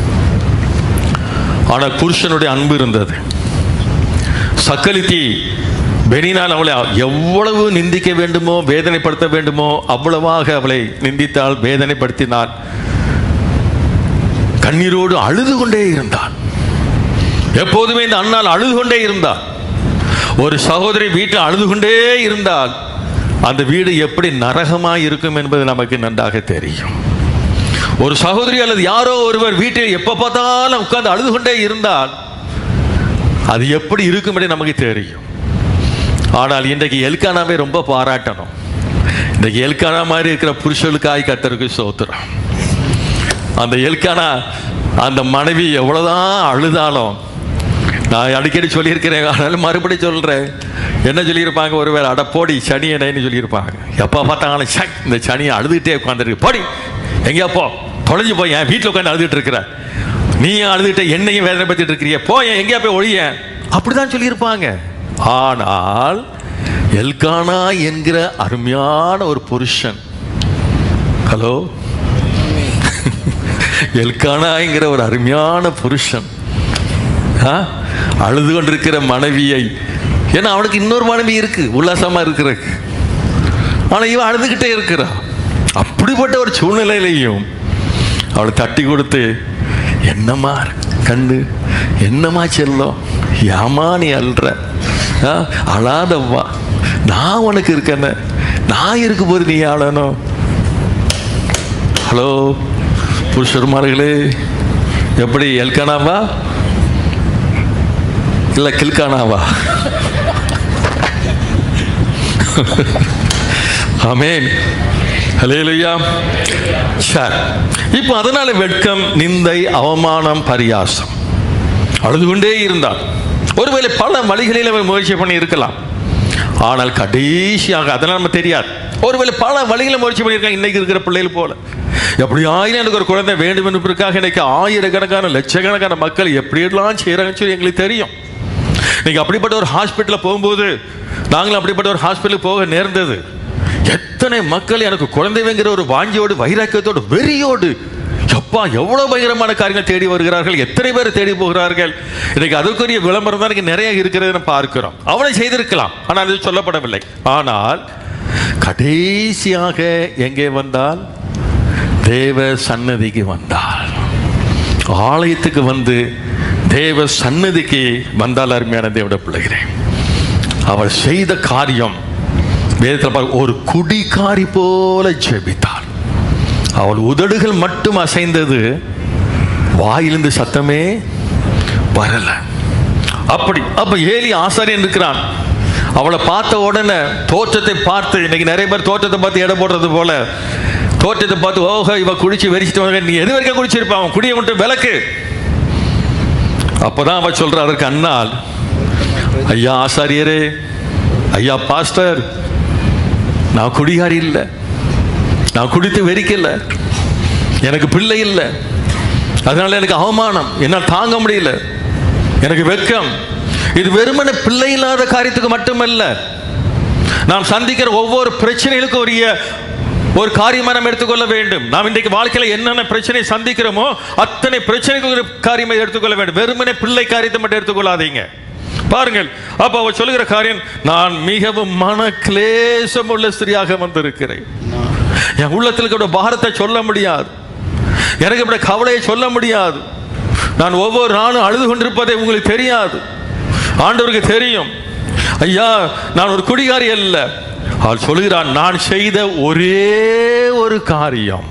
ஆனால் புருஷனுடைய அன்பு இருந்தது சக்கலித்தி பெனினால் அவளை எவ்வளவு நிந்திக்க வேண்டுமோ வேதனைப்படுத்த வேண்டுமோ அவ்வளவாக அவளை நிந்தித்தாள் வேதனைப்படுத்தினாள் கண்ணீரோடு அழுது கொண்டே இருந்தாள் எப்போதுமே இந்த அண்ணால் அழுது கொண்டே இருந்தாள் ஒரு சகோதரி வீட்டில் அழுது கொண்டே இருந்தால் அந்த வீடு எப்படி நரகமாய் இருக்கும் என்பது நமக்கு நன்றாக தெரியும் ஒரு சகோதரி அல்லது யாரோ ஒருவர் வீட்டில் எப்ப பார்த்தாலும் உட்கார்ந்து அழுது கொண்டே இருந்தால் அது எப்படி இருக்கும் என்று நமக்கு தெரியும் ஆனால் இன்றைக்கு எல்கானாவே ரொம்ப பாராட்டணும் இன்றைக்கு எல்கானா மாதிரி இருக்கிற புருஷர்களுக்காய் கத்தருக்கு சோத்துறோம் அந்த எல்கானா அந்த மனைவி எவ்வளவுதான் அழுதாலும் நான் அடிக்கடி சொல்லியிருக்கிறேன் ஆனாலும் மறுபடியும் சொல்கிறேன் என்ன சொல்லியிருப்பாங்க ஒருவேளை அட போடி சனி என்னன்னு சொல்லியிருப்பாங்க எப்போ பார்த்தாலும் சக் இந்த சனியை அழுதுகிட்டே உட்காந்துருக்கு போடி எங்கேயா போ தொலைஞ்சு போய் என் வீட்டில் உட்காந்து அழுதுட்டு இருக்கிற நீ அழுதுகிட்ட என்னையும் வேதனை பற்றிட்டு இருக்கிறிய போய் எங்கேயா போய் ஒழிய அப்படிதான் சொல்லியிருப்பாங்க ஆனால் எல்கானா என்கிற அருமையான ஒரு புருஷன் ஹலோ எல்கானாங்கிற ஒரு அருமையான புருஷன் ஆ? அழுது கொண்டிருக்கிற மனைவியை ஏன்னா அவனுக்கு இன்னொரு மனைவி இருக்கு உல்லாசமா இருக்கிறதுக்கு ஆனா இவன் அழுதுகிட்டே இருக்கிறா அப்படிப்பட்ட ஒரு சூழ்நிலையிலையும் அவளை தட்டி கொடுத்து என்னம்மா கண்ணு என்னம்மா செல்லம் ஏமா நீ அல்ற ஆ? அழாதவ்வா நான் உனக்கு இருக்கேன்னு நான் இருக்கும்போது நீ ஆளணும் ஹலோ புருஷர்மார்களே எப்படி எல்கானாவா இல்ல கில்கானாவா ஆமென் ஹலேலுயா சரி இப்போ அதனால வெட்கம் நிந்தை அவமானம் பரியாசம் அழுது கொண்டே இருந்தான் ஒருவேளை பல வழிகளில் அவன் முயற்சி பண்ணி இருக்கலாம் ஆனால் கடைசியாக அதெல்லாம் நம்ம தெரியாது ஒருவேளை பல வழிகளில் முயற்சி பண்ணியிருக்காங்க இன்னைக்கு இருக்கிற பிள்ளைகள் போல எப்படி ஆயிரம் எனக்கு ஒரு குழந்தை வேண்டும் என்பதற்காக இன்னைக்கு ஆயிரக்கணக்கான லட்சக்கணக்கான மக்கள் எப்படியெல்லாம் செய்கிறாங்கன்னு சொல்லி எங்களுக்கு தெரியும் நீங்கள் அப்படிப்பட்ட ஒரு ஹாஸ்பிட்டலில் போகும்போது நாங்களும் அப்படிப்பட்ட ஒரு ஹாஸ்பிட்டலுக்கு போக நேர்ந்தது எத்தனை மக்கள் எனக்கு குழந்தைங்கிற ஒரு வாஞ்சியோடு வைராக்கியத்தோடு வெறியோடு எப்பா எவ்வளவு பயங்கரமான காரியங்கள் தேடி வருகிறார்கள் எத்தனை பேர் தேடி போகிறார்கள் இன்னைக்கு அதற்குரிய விளம்பரம் தான் இன்னைக்கு நிறைய இருக்கிறது பார்க்கிறோம் அவனை செய்திருக்கலாம் ஆனால் அது சொல்லப்படவில்லை ஆனால் கடைசியாக எங்கே வந்தால் தேவ சன்னதிக்கு வந்தாள் ஆலயத்துக்கு வந்து தேவ சன்னதிக்கு வந்தால் அருமையான தேவட பிள்ளைகிறேன் அவள் செய்த காரியம் வேதத்தில் பாரு, ஒரு குடிகாரி போல ஜெபித்தாள் அவள் உதடுகள் மட்டும் அசைந்தது வாயிலிருந்து சத்தமே வரல அப்படி அப்ப ஏலி ஆசாரியன் இருக்கிறான் அவளை பார்த்த உடனே தோற்றத்தை பார்த்து இன்னைக்கு நிறைய பேர் தோற்றத்தை பார்த்து எடை போடுறது போல தோற்றத்தை பார்த்து ஓஹோ இவ குடிச்சு வெறிச்சிட்டு வந்த நீ எது வரைக்கும் குடிச்சிருப்பா அவன் குடியை மட்டும் விளக்கு அப்பதான் அவ சொல்ற அதற்கு அண்ணால் ஐயா ஆசாரியரே ஐயா பாஸ்டர் நான் குடிகாரி இல்லை நான் குடித்து வெறிக்கல எனக்கு பிள்ளை இல்லை அதனால எனக்கு அவமானம் என்னால் தாங்க முடியல எனக்கு வெட்கம் இது வெறுமனே பிள்ளை இல்லாத காரியத்துக்கு மட்டுமல்ல நாம் சந்திக்கிற ஒவ்வொரு பிரச்சனைகளுக்கும் உரிய ஒரு காரியமா நாம் எடுத்துக்கொள்ள வேண்டும் நாம் இன்றைக்கு வாழ்க்கையில என்னென்ன பிரச்சனை சந்திக்கிறோமோ அத்தனை பிரச்சனைக்கு ஒரு காரியத்தை எடுத்துக்கொள்ள வேண்டும் வெறுமனே பிள்ளை காரியத்தை மட்டும் எடுத்துக்கொள்ளாதீங்க பாருங்கள் அப்ப அவர் சொல்லுகிற காரியம் நான் மிகவும் மன கிளேசம் உள்ள ஸ்திரியாக வந்திருக்கிறேன் என் உள்ளத்தில் கூட பாரத்தை சொல்ல முடியாது எனக்கு இப்படி கவலையை சொல்ல முடியாது நான் ஒவ்வொரு நாளும் அழுது கொண்டிருப்பதை உங்களுக்கு தெரியாது ஆண்டவருக்கு தெரியும் ஐயா நான் ஒரு குடிகாரி அல்ல அவள் சொல்லுகிறான் நான் செய்த ஒரே ஒரு காரியம்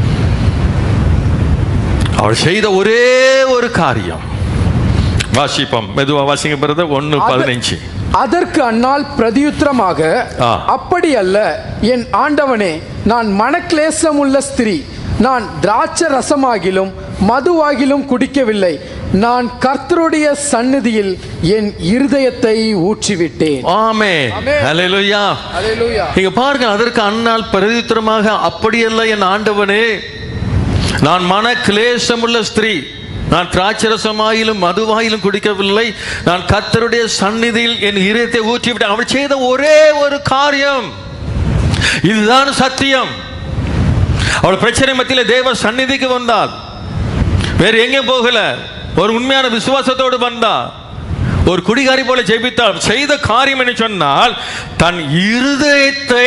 அவள் செய்த ஒரே ஒரு காரியம் வாசிப்போம் மெதுவா வாசிங்க பிறகு ஒன்று பதினைஞ்சு அதற்கு அன்னால் பிரதியுத்தரமாக ஆ. அப்படி அல்ல என் ஆண்டவனே நான் மனக்லேசம் உள்ள ஸ்திரீ நான் திராட்சை ரசமாகிலும் மதுவாகிலும் குடிக்கவில்லை நான் கர்த்தருடைய சந்நிதியில் என் இருதயத்தை ஊற்றிவிட்டேன் ஆமே ஆமென். ஹalleluya அல்லேலூயா இங்க பாருங்க அதற்கு அன்னால் பிரதித்திரமாக அப்படியல்ல என் ஆண்டவனே நான் மன கிளேசமுள்ள ஸ்திரீ நான் திராட்சரசமாயிலும் மதுவாயிலும் குடிக்கவில்லை நான் கர்த்தருடைய சந்நிதியில் என் இதயத்தை ஊற்றிவிட்டேன் அவள் செய்த ஒரே ஒரு காரியம் இதுதான் சத்தியம் அவள் பிரச்சனை மத்தியில் தேவ சந்நிதிக்கு வந்தாள் வேற எங்கே போகல ஒரு உண்மையான விசுவாசத்தோடு வந்தா ஒரு குடிகாரி போல ஜெபித்தாள் செய்த காரியம் என்ன சொன்னால் தன் இருதயத்தை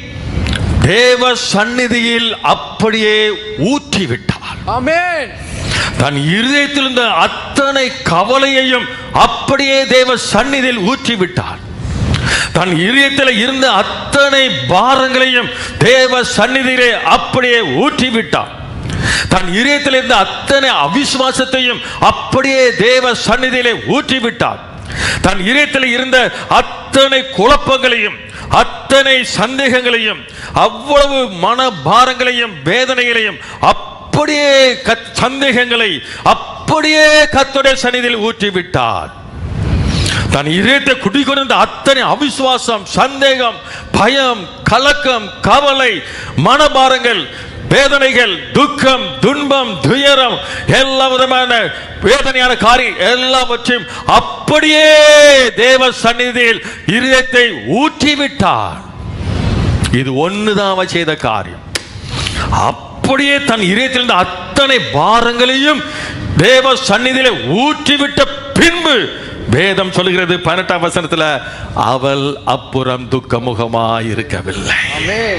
தேவ சந்நிதியில் அப்படியே ஊற்றி விட்டாள் ஆமென் தன் இருதயத்தில் இருந்த அத்தனை கவலையையும் அப்படியே தேவ சந்நிதியில் ஊற்றி விட்டாள் தன் இதயத்தில் இருந்த அத்தனை பாரங்களையும் தேவ சந்நிதியிலே அப்படியே ஊற்றி விட்டாள் தன் இதயத்தில் இருந்த அத்தனை அவிசுவாசத்தையும் அப்படியே தேவ சந்நிதியிலே ஊற்றி விட்டாள் தன் இதயத்தில் இருந்த அத்தனை குழப்பங்களையும் அத்தனை சந்தேகங்களையும் அவ்வளவு மன பாரங்களையும் வேதனைகளையும் அப்படியே கத்- சந்தேகங்களை அப்படியே கத்துடைய சந்நிதியில் ஊற்றி விட்டார் தன் இதயத்தை குடிக்கொண்ட அத்தனை அவிசுவாசம் சந்தேகம் பயம் கலக்கம் கவலை மனபாரங்கள் வேதனைகள் துக்கம் துன்பம் துயரம் எல்லா விதமான வேதனையான காரியம் எல்லாவற்றையும் அப்படியே தேவ சந்நிதியில் இதயத்தை ஊற்றிவிட்டார் இது ஒண்ணுதான் அவ செய்த காரியம் அப்படியே தன் இதயத்தில் இருந்த அத்தனை பாரங்களையும் தேவ சந்நிதியிலே ஊற்றிவிட்ட பின்பு வேதம் சொல்லுகிறது பதினெட்டாம் வசனத்துல அவள் அப்புறம் துக்கமுகமாய் இருக்கவில்லை ஆமென்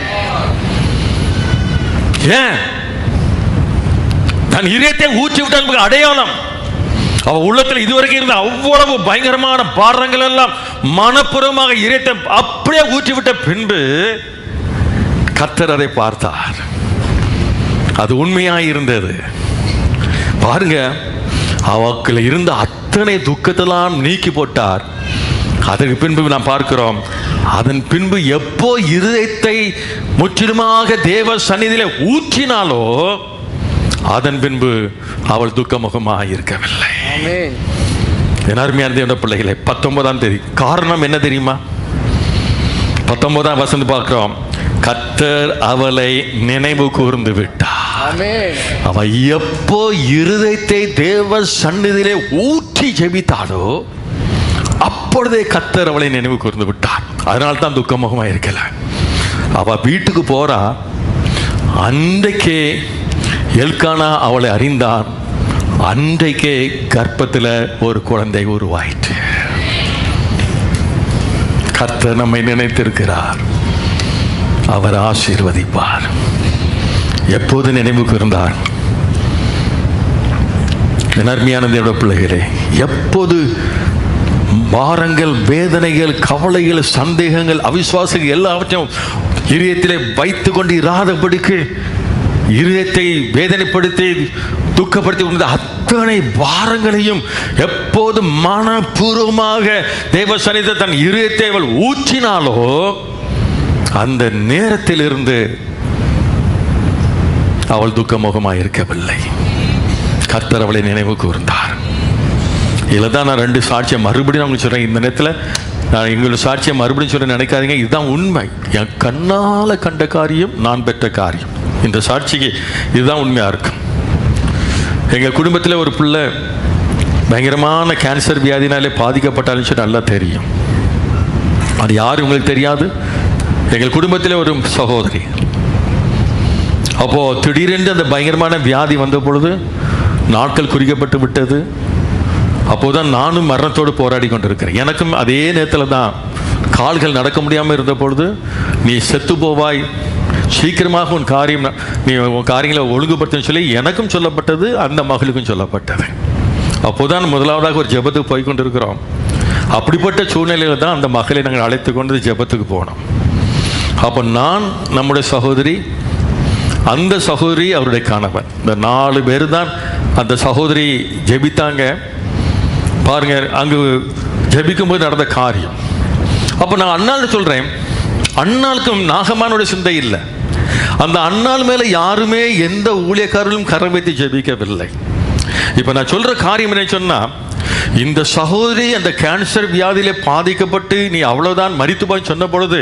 ஏன் தன் இதயத்தை ஊற்றி விட்டால் என்பது அடையாளம் அவ உள்ளத்தில் இதுவரைக்கும் இருந்த அவ்வளவு பயங்கரமான பாரங்கள் எல்லாம் மனப்பூர்வமாக இதயத்தை அப்படியே ஊற்றிவிட்ட பின்பு கர்த்தர் அதை பார்த்தார் அது உண்மையாய் இருந்தது பாருங்க அவக்குள்ள இருந்த அத்தனை துக்கத்தெல்லாம் நீக்கி போட்டார் அதற்கு பின்பு நாம் பார்க்கிறோம் அதன் பின்பு எப்போ இருதயத்தை முற்றிலுமாக தேவ சந்நிதியில ஊற்றினாலோ அதன் பின்பு அவள் துக்கமுகமாக இருக்கவில்லை ஆமென் என் அருமையான தேவனுடைய பிள்ளைகளே பத்தொன்பதாம் தேதி காரணம் என்ன தெரியுமா பத்தொன்பதாம் வசந்து பார்க்கிறோம் கத்தர் அவளை நினைவு கூர்ந்து விட்டார் ஆமென் அவ எப்போ இருதயத்தை தேவ சந்நிதியிலே ஊற்றி ஜெபித்தாளோ அப்பொழுதே கத்தர் அவளை நினைவு கூர்ந்து விட்டார் அதனால தான் துக்கமுகமாக இருக்கல அவ வீட்டுக்கு போறா அன்றைக்கே எல்கானா அவளை அறிந்தான் அன்றைக்கே கர்ப்பத்தில் ஒரு குழந்தை உருவாயிற்று கர்த்தர் நம்மை நினைத்திருக்கிறார் அவர் ஆசீர்வதிப்பார் எப்போது நினைவுக்கு இருந்தார் என் அருமையான தேவ பிள்ளைகளே எப்போது பாரங்கள் வேதனைகள் கவலைகள் சந்தேகங்கள் அவிசுவாசங்கள் எல்லாவற்றையும் இதயத்திலே வைத்து கொண்டு இராதபடிக்கு இதயத்தை வேதனைப்படுத்தி துக்கப்படுத்தி கொண்ட அத்தனை பாரங்களையும் எப்போது மனப்பூர்வமாக தேவ சனித தன் இதயத்தை அவள் ஊற்றினாலோ அந்த நேரத்திலிருந்து அவள் துக்கமுகமாக இருக்கவில்லை கர்த்தர் அவளை நினைவு கூர்ந்தார் இதில் தான் நான் ரெண்டு சாட்சியை மறுபடியும் நான் உங்களுக்கு சொல்கிறேன் இந்த நேரத்தில் நான் எங்களோட சாட்சியை மறுபடியும் சொல்ல நினைக்காதீங்க இதுதான் உண்மை என் கண்ணால் கண்ட காரியம் நான் பெற்ற காரியம் இந்த சாட்சிக்கு இதுதான் உண்மையாக இருக்கும் எங்கள் குடும்பத்தில் ஒரு பிள்ளை பயங்கரமான கேன்சர் வியாதினாலே பாதிக்கப்பட்டாலும் சொல்லி நல்லா தெரியும் அது யார் உங்களுக்கு தெரியாது எங்கள் குடும்பத்தில் ஒரு சகோதரி அப்போ திடீரென்று அந்த பயங்கரமான வியாதி வந்த பொழுது நாட்கள் குறிக்கப்பட்டு விட்டது அப்போதான் நானும் மரணத்தோடு போராடி கொண்டிருக்கிறேன் எனக்கும் அதே நேரத்தில் தான் கால்கள் நடக்க முடியாமல் இருந்த பொழுது நீ செத்து போவாய் சீக்கிரமாக உன் காரியம் ந- நீ உன் காரியங்களை ஒழுங்குபடுத்துன்னு சொல்லி எனக்கும் சொல்லப்பட்டது அந்த மகளுக்கும் சொல்லப்பட்டது அப்போதான் முதலாவதாக ஒரு ஜெபத்துக்கு போய் கொண்டிருக்கிறோம் அப்படிப்பட்ட சூழ்நிலையில் தான் அந்த மகளை நாங்கள் அழைத்து கொண்டு ஜெபத்துக்கு போனோம் அப்போ நான் நம்முடைய சகோதரி அந்த சகோதரி அவருடைய கணவன் இந்த நாலு பேர் தான் அந்த சகோதரி ஜெபித்தாங்க பாருங்க அங்கு ஜெபிக்கும்போது நடந்த காரியம் அப்போ நான் அண்ணாள் சொல்றேன் அண்ணாளுக்கும் நாகமானுடைய சிந்தை இல்லை அந்த அண்ணாள் மேல யாருமே எந்த ஊழியக்காரர்களும் கரை வைத்து ஜெபிக்கவில்லை இப்போ நான் சொல்ற காரியம் என்ன சொன்னா இந்த சகோதரி அந்த கேன்சர் வியாதியில பாதிக்கப்பட்டு நீ அவ்வளவுதான் மரித்து போய் சொன்ன பொழுது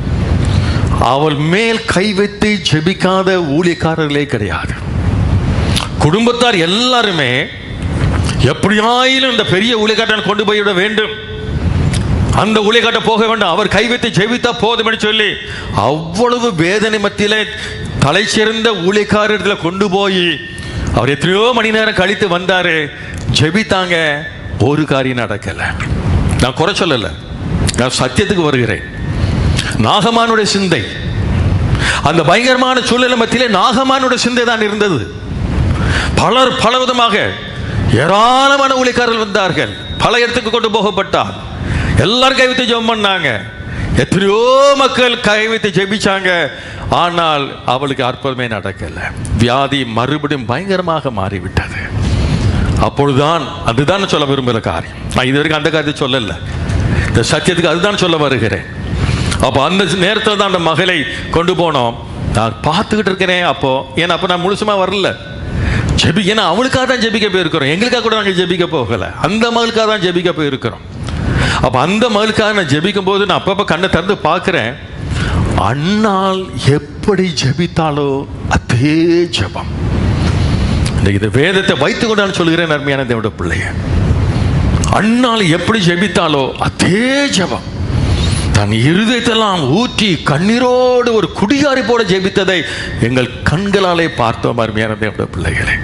அவள் மேல் கை வைத்து ஜெபிக்காத ஊழியக்காரர்களே கிடையாது குடும்பத்தார் எல்லாருமே எப்படியாயிலும் இந்த பெரிய ஊழியக்காரன் கொண்டு போய்விட வேண்டும் அந்த ஊழியக்காட்ட போக வேண்டும் அவர் கை வைத்து ஜெபித்தா போதும் என்று சொல்லி அவ்வளவு வேதனை மத்தியில தலை சிறந்த ஊழியக்காரர்களை கொண்டு போய் அவர் எத்தனையோ மணி நேரம் கழித்து வந்தாரு ஜெபித்தாங்க ஒரு காரியம் நடக்கல நான் குறை சொல்லல நான் சத்தியத்துக்கு வருகிறேன் நாகமானுடைய சிந்தை அந்த பயங்கரமான சூழ்நிலை மத்தியிலே நாகமானுடைய சிந்தை தான் இருந்தது பலர் பல விதமாக ஏராளமான ஊழியக்காரர்கள் வந்தார்கள் பல இடத்துக்கு கொண்டு போகப்பட்டார் எல்லாரும் கை வைத்து ஜெபம் பண்ணாங்க எத்தனையோ மக்கள் கை வைத்து ஜெபிச்சாங்க ஆனால் அவளுக்கு அற்புதமே நடக்கல வியாதி மறுபடியும் பயங்கரமாக மாறிவிட்டது அப்பொழுதுதான் அதுதான் சொல்ல விரும்புகிற காரியம் நான் இது வரைக்கும் அந்த காரியத்தை சொல்லல இந்த சத்தியத்துக்கு அதுதான் சொல்ல வருகிறேன் அப்போ அந்த நேரத்தில் தான் அந்த மகளை கொண்டு போனோம் நான் பார்த்துக்கிட்டு இருக்கிறேன் அப்போ ஏன்னா அப்போ நான் முழுசுமா வரல ஜெபி ஏன்னா அவளுக்காக தான் ஜெபிக்க போயிருக்கிறோம் எங்களுக்காக கூட நாங்கள் ஜெபிக்க போகல அந்த மகளுக்காக தான் ஜெபிக்க போயிருக்கிறோம் அப்போ அந்த மகளுக்காக நான் ஜெபிக்கும் போது நான் அப்பப்போ கண்ணை திறந்து பார்க்குறேன் அண்ணால் எப்படி ஜெபித்தாலோ அதே ஜெபம் இந்த இது வேதத்தை வைத்து கொண்டான்னு சொல்கிறேன் அருமையான தேவட பிள்ளைய அண்ணால் எப்படி ஜெபித்தாலோ அதே ஜெபம் தன் இருதயத்தெல்லாம் ஊற்றி கண்ணீரோடு ஒரு குடிகாரி போல ஜெபித்ததை எங்கள் கண்களாலே பார்த்தோம் அருமையான தேவட பிள்ளைகளே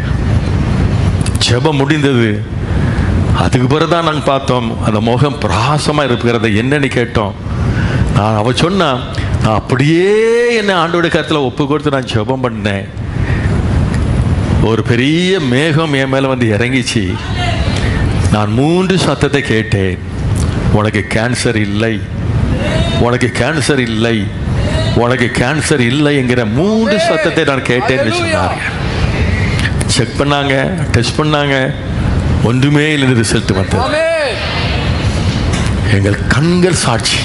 ஜெபம் முடிந்தது அதுக்கு பிறகுதான் நாங்கள் பார்த்தோம் அந்த முகம் பிரகாசமாக இருக்கிறத என்னன்னு கேட்டோம் நான் அவ சொன்னா நான் அப்படியே என்ன ஆண்டோட கருத்தில் ஒப்பு கொடுத்து நான் ஜெபம் பண்ணேன் ஒரு பெரிய மேகம் என் மேலே வந்து இறங்கிச்சு நான் மூன்று சத்தத்தை கேட்டேன் உனக்கு கேன்சர் இல்லை உனக்கு கேன்சர் இல்லை உனக்கு கேன்சர் இல்லை என்கிற மூன்று சத்தத்தை நான் கேட்டேன்னு சொன்னாங்க செக் பண்ணாங்க டெஸ்ட் பண்ணாங்க ஒன்றுமே இல்லை ரிசல்ட் வந்தது ஆமென் எங்கள் கண்கள் சாட்சி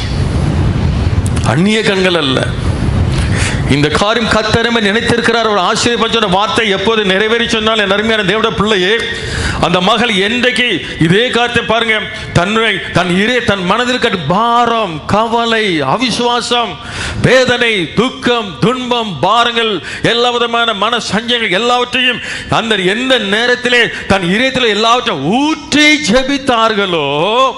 அந்நிய கண்கள் அல்ல இந்த காரியம் கத்தரமே நினைத்திருக்கிறார் ஒரு ஆச்சரியப்பட்ட சொன்ன வார்த்தை எப்போது நிறைவேறி சொன்னால் என் அருமையான தேவட பிள்ளையே அந்த மகள் என்றைக்கு இதே காரியத்தை பாருங்க தன்னை தன் இரே தன் மனதில் கட்டு பாரம் கவலை அவிசுவாசம் வேதனை துக்கம் துன்பம் பாரங்கள் எல்லா விதமான மன சஞ்சயங்கள் எல்லாவற்றையும் அந்த எந்த நேரத்திலே தன் இதயத்தில் எல்லாவற்றையும் ஊற்றி ஜெபித்தார்களோ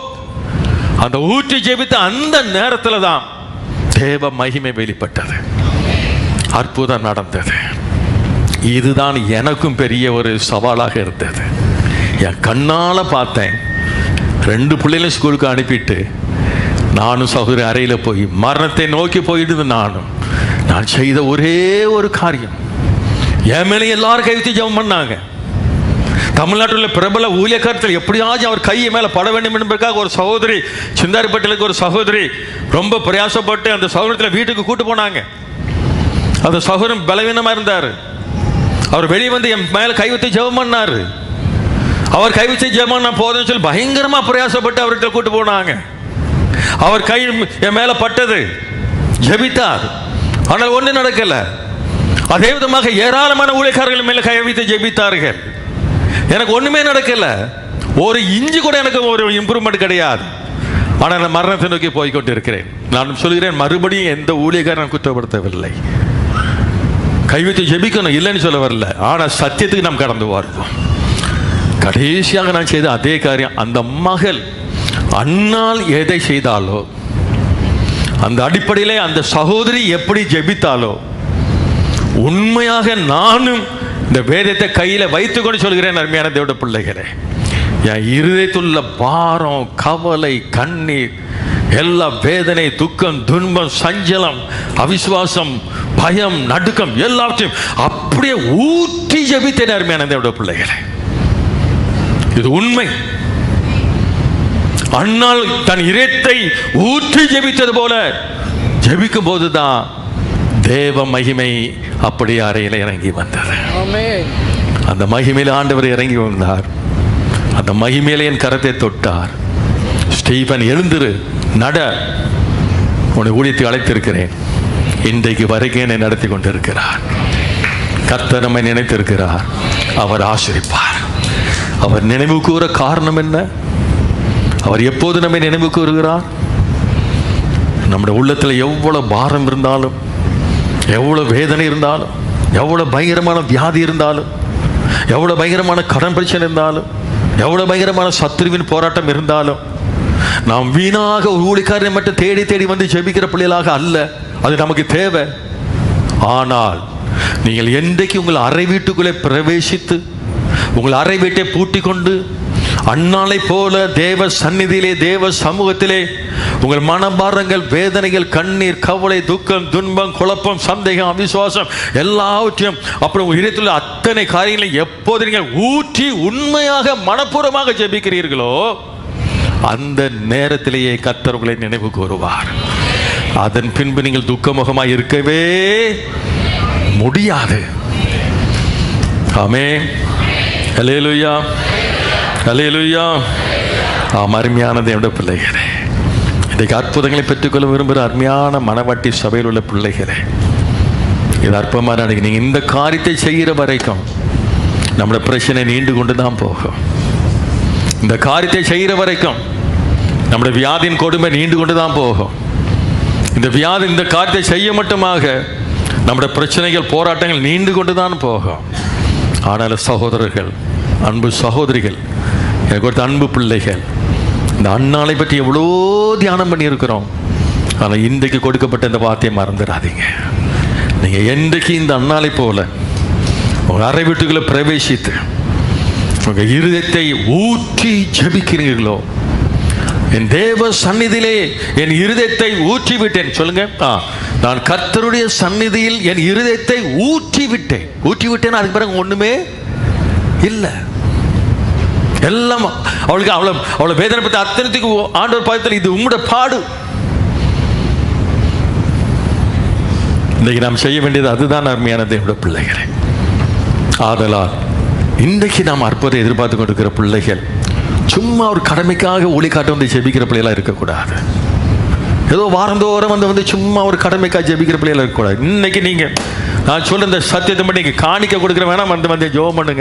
அந்த ஊற்றி ஜெபித்த அந்த நேரத்தில் தான் தேவ மகிமை வெளிப்பட்டது அற்புதம் நடந்தது இதுதான் எனக்கும் பெரிய ஒரு சவாலாக இருந்தது என் கண்ணால் பார்த்தேன் ரெண்டு பிள்ளைகளும் ஸ்கூலுக்கு அனுப்பிட்டு நானும் சகோதரி அறையில் போய் மரணத்தை நோக்கி போயிடுது நானும் நான் செய்த ஒரே ஒரு காரியம் என் மேலே எல்லாரும் கைவித்து ஜெபம் பண்ணாங்க தமிழ்நாட்டில் உள்ள பிரபல ஊழியக்காரத்தில் எப்படியாச்சும் அவர் கையை மேலே பட வேண்டும் என்பதற்காக ஒரு சகோதரி சிந்தாரிப்பட்டிலுக்கு ஒரு சகோதரி ரொம்ப பிரயாசப்பட்டு அந்த சகோதரத்தில் வீட்டுக்கு கூட்டு போனாங்க அந்த சகோதரன் பலவீனமாக இருந்தார் அவர் வெளியே வந்து என் மேலே கை வச்சு ஜெபம் பண்ணார் அவர் கை வச்சு ஜெபம் பண்ண போதும்னு சொல்லி பயங்கரமாக பிரயாசப்பட்டு அவர்கிட்ட கூட்டு போனாங்க அவர் கை என் மேலே பட்டது ஜெபித்தார் ஆனால் ஒன்றும் நடக்கல அதே விதமாக ஏராளமான ஊழியக்காரர்கள் மேலே கை வைத்து ஜெபித்தார்கள் எனக்கு ஒண்ணுமே நடக்கல ஒரு இஞ்சி கூட எனக்கு ஒரு இம்ப்ரூவ்மெண்ட் கிடையாது ஆனால் நான் மரணத்தை நோக்கி போய் கொண்டிருக்கிறேன் நான் சொல்கிறேன் மறுபடியும் எந்த ஊழியக்காரன் நான் குற்றப்படுத்தவில்லை கைவிட்டு ஜெபிக்கணும் இல்லைன்னு சொல்ல வரல ஆனால் சத்தியத்துக்கு நாம் கடந்து வருவோம் கடைசியாக நான் செய்த அதே காரியம் அந்த மகள் அன்னால் எதை செய்தாலோ அந்த அடிப்படையிலே அந்த சகோதரி எப்படி ஜெபித்தாலோ உண்மையாக நானும் இந்த வேதத்தை கையில் வைத்துக்கொண்டு சொல்கிறேன் அருமையான தேவட பிள்ளைகளே என் இருதயத்துள்ள பாரம் கவலை கண்ணீர் எல்லா வேதனை துக்கம் துன்பம் சஞ்சலம் அவிசுவாசம் பயம் நடுக்கம் எல்லாத்தையும் அப்படியே ஊற்றி ஜபித்தேன் அருமையான தேவனுடைய பிள்ளைகளை இது உண்மை அண்ணால் தன் இரத்தை ஊற்றி ஜெபித்தது போல ஜெபிக்கும் போதுதான் தேவ மகிமை அப்படியே அறையில் இறங்கி வந்தது ஆமென் அந்த மகிமையில் ஆண்டவர் இறங்கி வந்தார் அந்த மகிமையில என் கரத்தை தொட்டார் ஸ்டீபன் எழுந்திரு நட உன்னை ஊழியத்தை அழைத்திருக்கிறேன் இன்றைக்கு வரைக்கும் என்னை நடத்தி கொண்டிருக்கிறார் கர்த்தர் நம்மை நினைத்திருக்கிறார் அவர் ஆசிரிப்பார் அவர் நினைவு கூற காரணம் என்ன அவர் எப்போது நம்மை நினைவு கூறுகிறார் நம்முடைய உள்ளத்தில் எவ்வளவு பாரம் இருந்தாலும் எவ்வளவு வேதனை இருந்தாலும் எவ்வளவு பயங்கரமான வியாதி இருந்தாலும் எவ்வளவு பயங்கரமான கடன் பிரச்சனை இருந்தாலும் எவ்வளவு பயங்கரமான சத்துருவின் போராட்டம் இருந்தாலும் நாம் வீணாக ஒரு ஊழிக்காரனை மட்டும் தேடி தேடி வந்து ஜெபிக்கிற பிள்ளைகளாக அல்ல அது நமக்கு தேவை ஆனால் நீங்கள் என்றைக்கு உங்கள் அறை வீட்டுக்குள்ளே பிரவேசித்து உங்கள் அறை வீட்டை பூட்டி கொண்டு அன்னாலை போல தேவ சந்நிதியிலே தேவ சமூகத்திலே உங்கள் மனபாரங்கள் வேதனைகள் கண்ணீர் கவலை துக்கம் துன்பம் குழப்பம் சந்தேகம் அவிசுவாசம் எல்லாவற்றையும் அப்புறம் உங்கள் இதயத்தில் உள்ள அத்தனை காரியங்களை எப்போது நீங்கள் ஊற்றி உண்மையாக மனப்பூர்வமாக ஜெபிக்கிறீர்களோ அந்த நேரத்திலேயே கர்த்தர் உங்களை நினைவு கூறுவார் அதன் பின்பு நீங்கள் துக்கமுகமாக இருக்கவே முடியாது ஆமே அலேலுயா அலேலுயா ஆம் அருமையான தேவனுடைய பிள்ளைகளே இன்றைக்கு அற்புதங்களை பெற்றுக்கொள்ள விரும்புகிற அருமையான மனவாட்டி சபையில் உள்ள பிள்ளைகளே இது அற்பமாக நினைக்க நீங்கள் இந்த காரியத்தை செய்கிற வரைக்கும் நம்முடைய பிரச்சனை நீண்டு கொண்டு தான் போகும் இந்த காரியத்தை செய்கிற வரைக்கும் நம்முடைய வியாதியின் கொடுமை நீண்டு கொண்டு தான் போகும் இந்த வியாதி இந்த காரியத்தை செய்ய மட்டுமாக நம்முடைய பிரச்சனைகள் போராட்டங்கள் நீண்டு கொண்டு தான் போகும் ஆனால் சகோதரர்கள் அன்பு சகோதரிகள் எனக்கு கொடுத்த அன்பு பிள்ளைகள் இந்த அண்ணாளை பற்றி எவ்வளோ தியானம் பண்ணியிருக்கிறோம் ஆனால் இன்றைக்கு கொடுக்கப்பட்ட இந்த வார்த்தையை மறந்துடாதீங்க நீங்கள் என்றைக்கு இந்த அண்ணாளை போல உங்கள் அறை வீட்டுக்குள்ளே பிரவேசித்து உங்கள் இருதயத்தை ஊற்றி ஜெபிக்கிறீர்களோ என் தேவ சந்நிதியிலே என் இருதயத்தை ஊற்றி விட்டேன் சொல்லுங்க ஆ, நான் கர்த்தருடைய சந்நிதியில் என் இருதயத்தை ஊற்றி விட்டேன் ஊற்றி விட்டேன் அதுக்கு பிறகு ஒண்ணுமே இல்லை எல்லாம் அவளுக்கு அவளை அவளை வேதனை பற்றி அத்தனைத்துக்கு ஆண்டவர் பாதத்தில் இது உம்முடைய பாடு இன்னைக்கு நாம் செய்ய வேண்டியது அதுதான் அருமையான தேவனுடைய பிள்ளைகளே ஆதலால் இன்றைக்கு நாம் அற்புதத்தை எதிர்பார்த்து கொண்டிருக்கிற பிள்ளைகள் சும்மா ஒரு கடமைக்காக ஒளி காட்ட வந்து ஜெபிக்கிற பிள்ளைகளா இருக்கக்கூடாது ஏதோ வாரந்தோறும் வந்து வந்து சும்மா ஒரு கடமைக்காக ஜெபிக்கிற பிள்ளைகளா இருக்கக்கூடாது இன்னைக்கு நீங்க நான் சொல்ற இந்த சத்தியத்தை மட்டும் நீங்க காணிக்க கொடுக்குற வேணாம் வந்து வந்து ஜெபம் பண்ணுங்க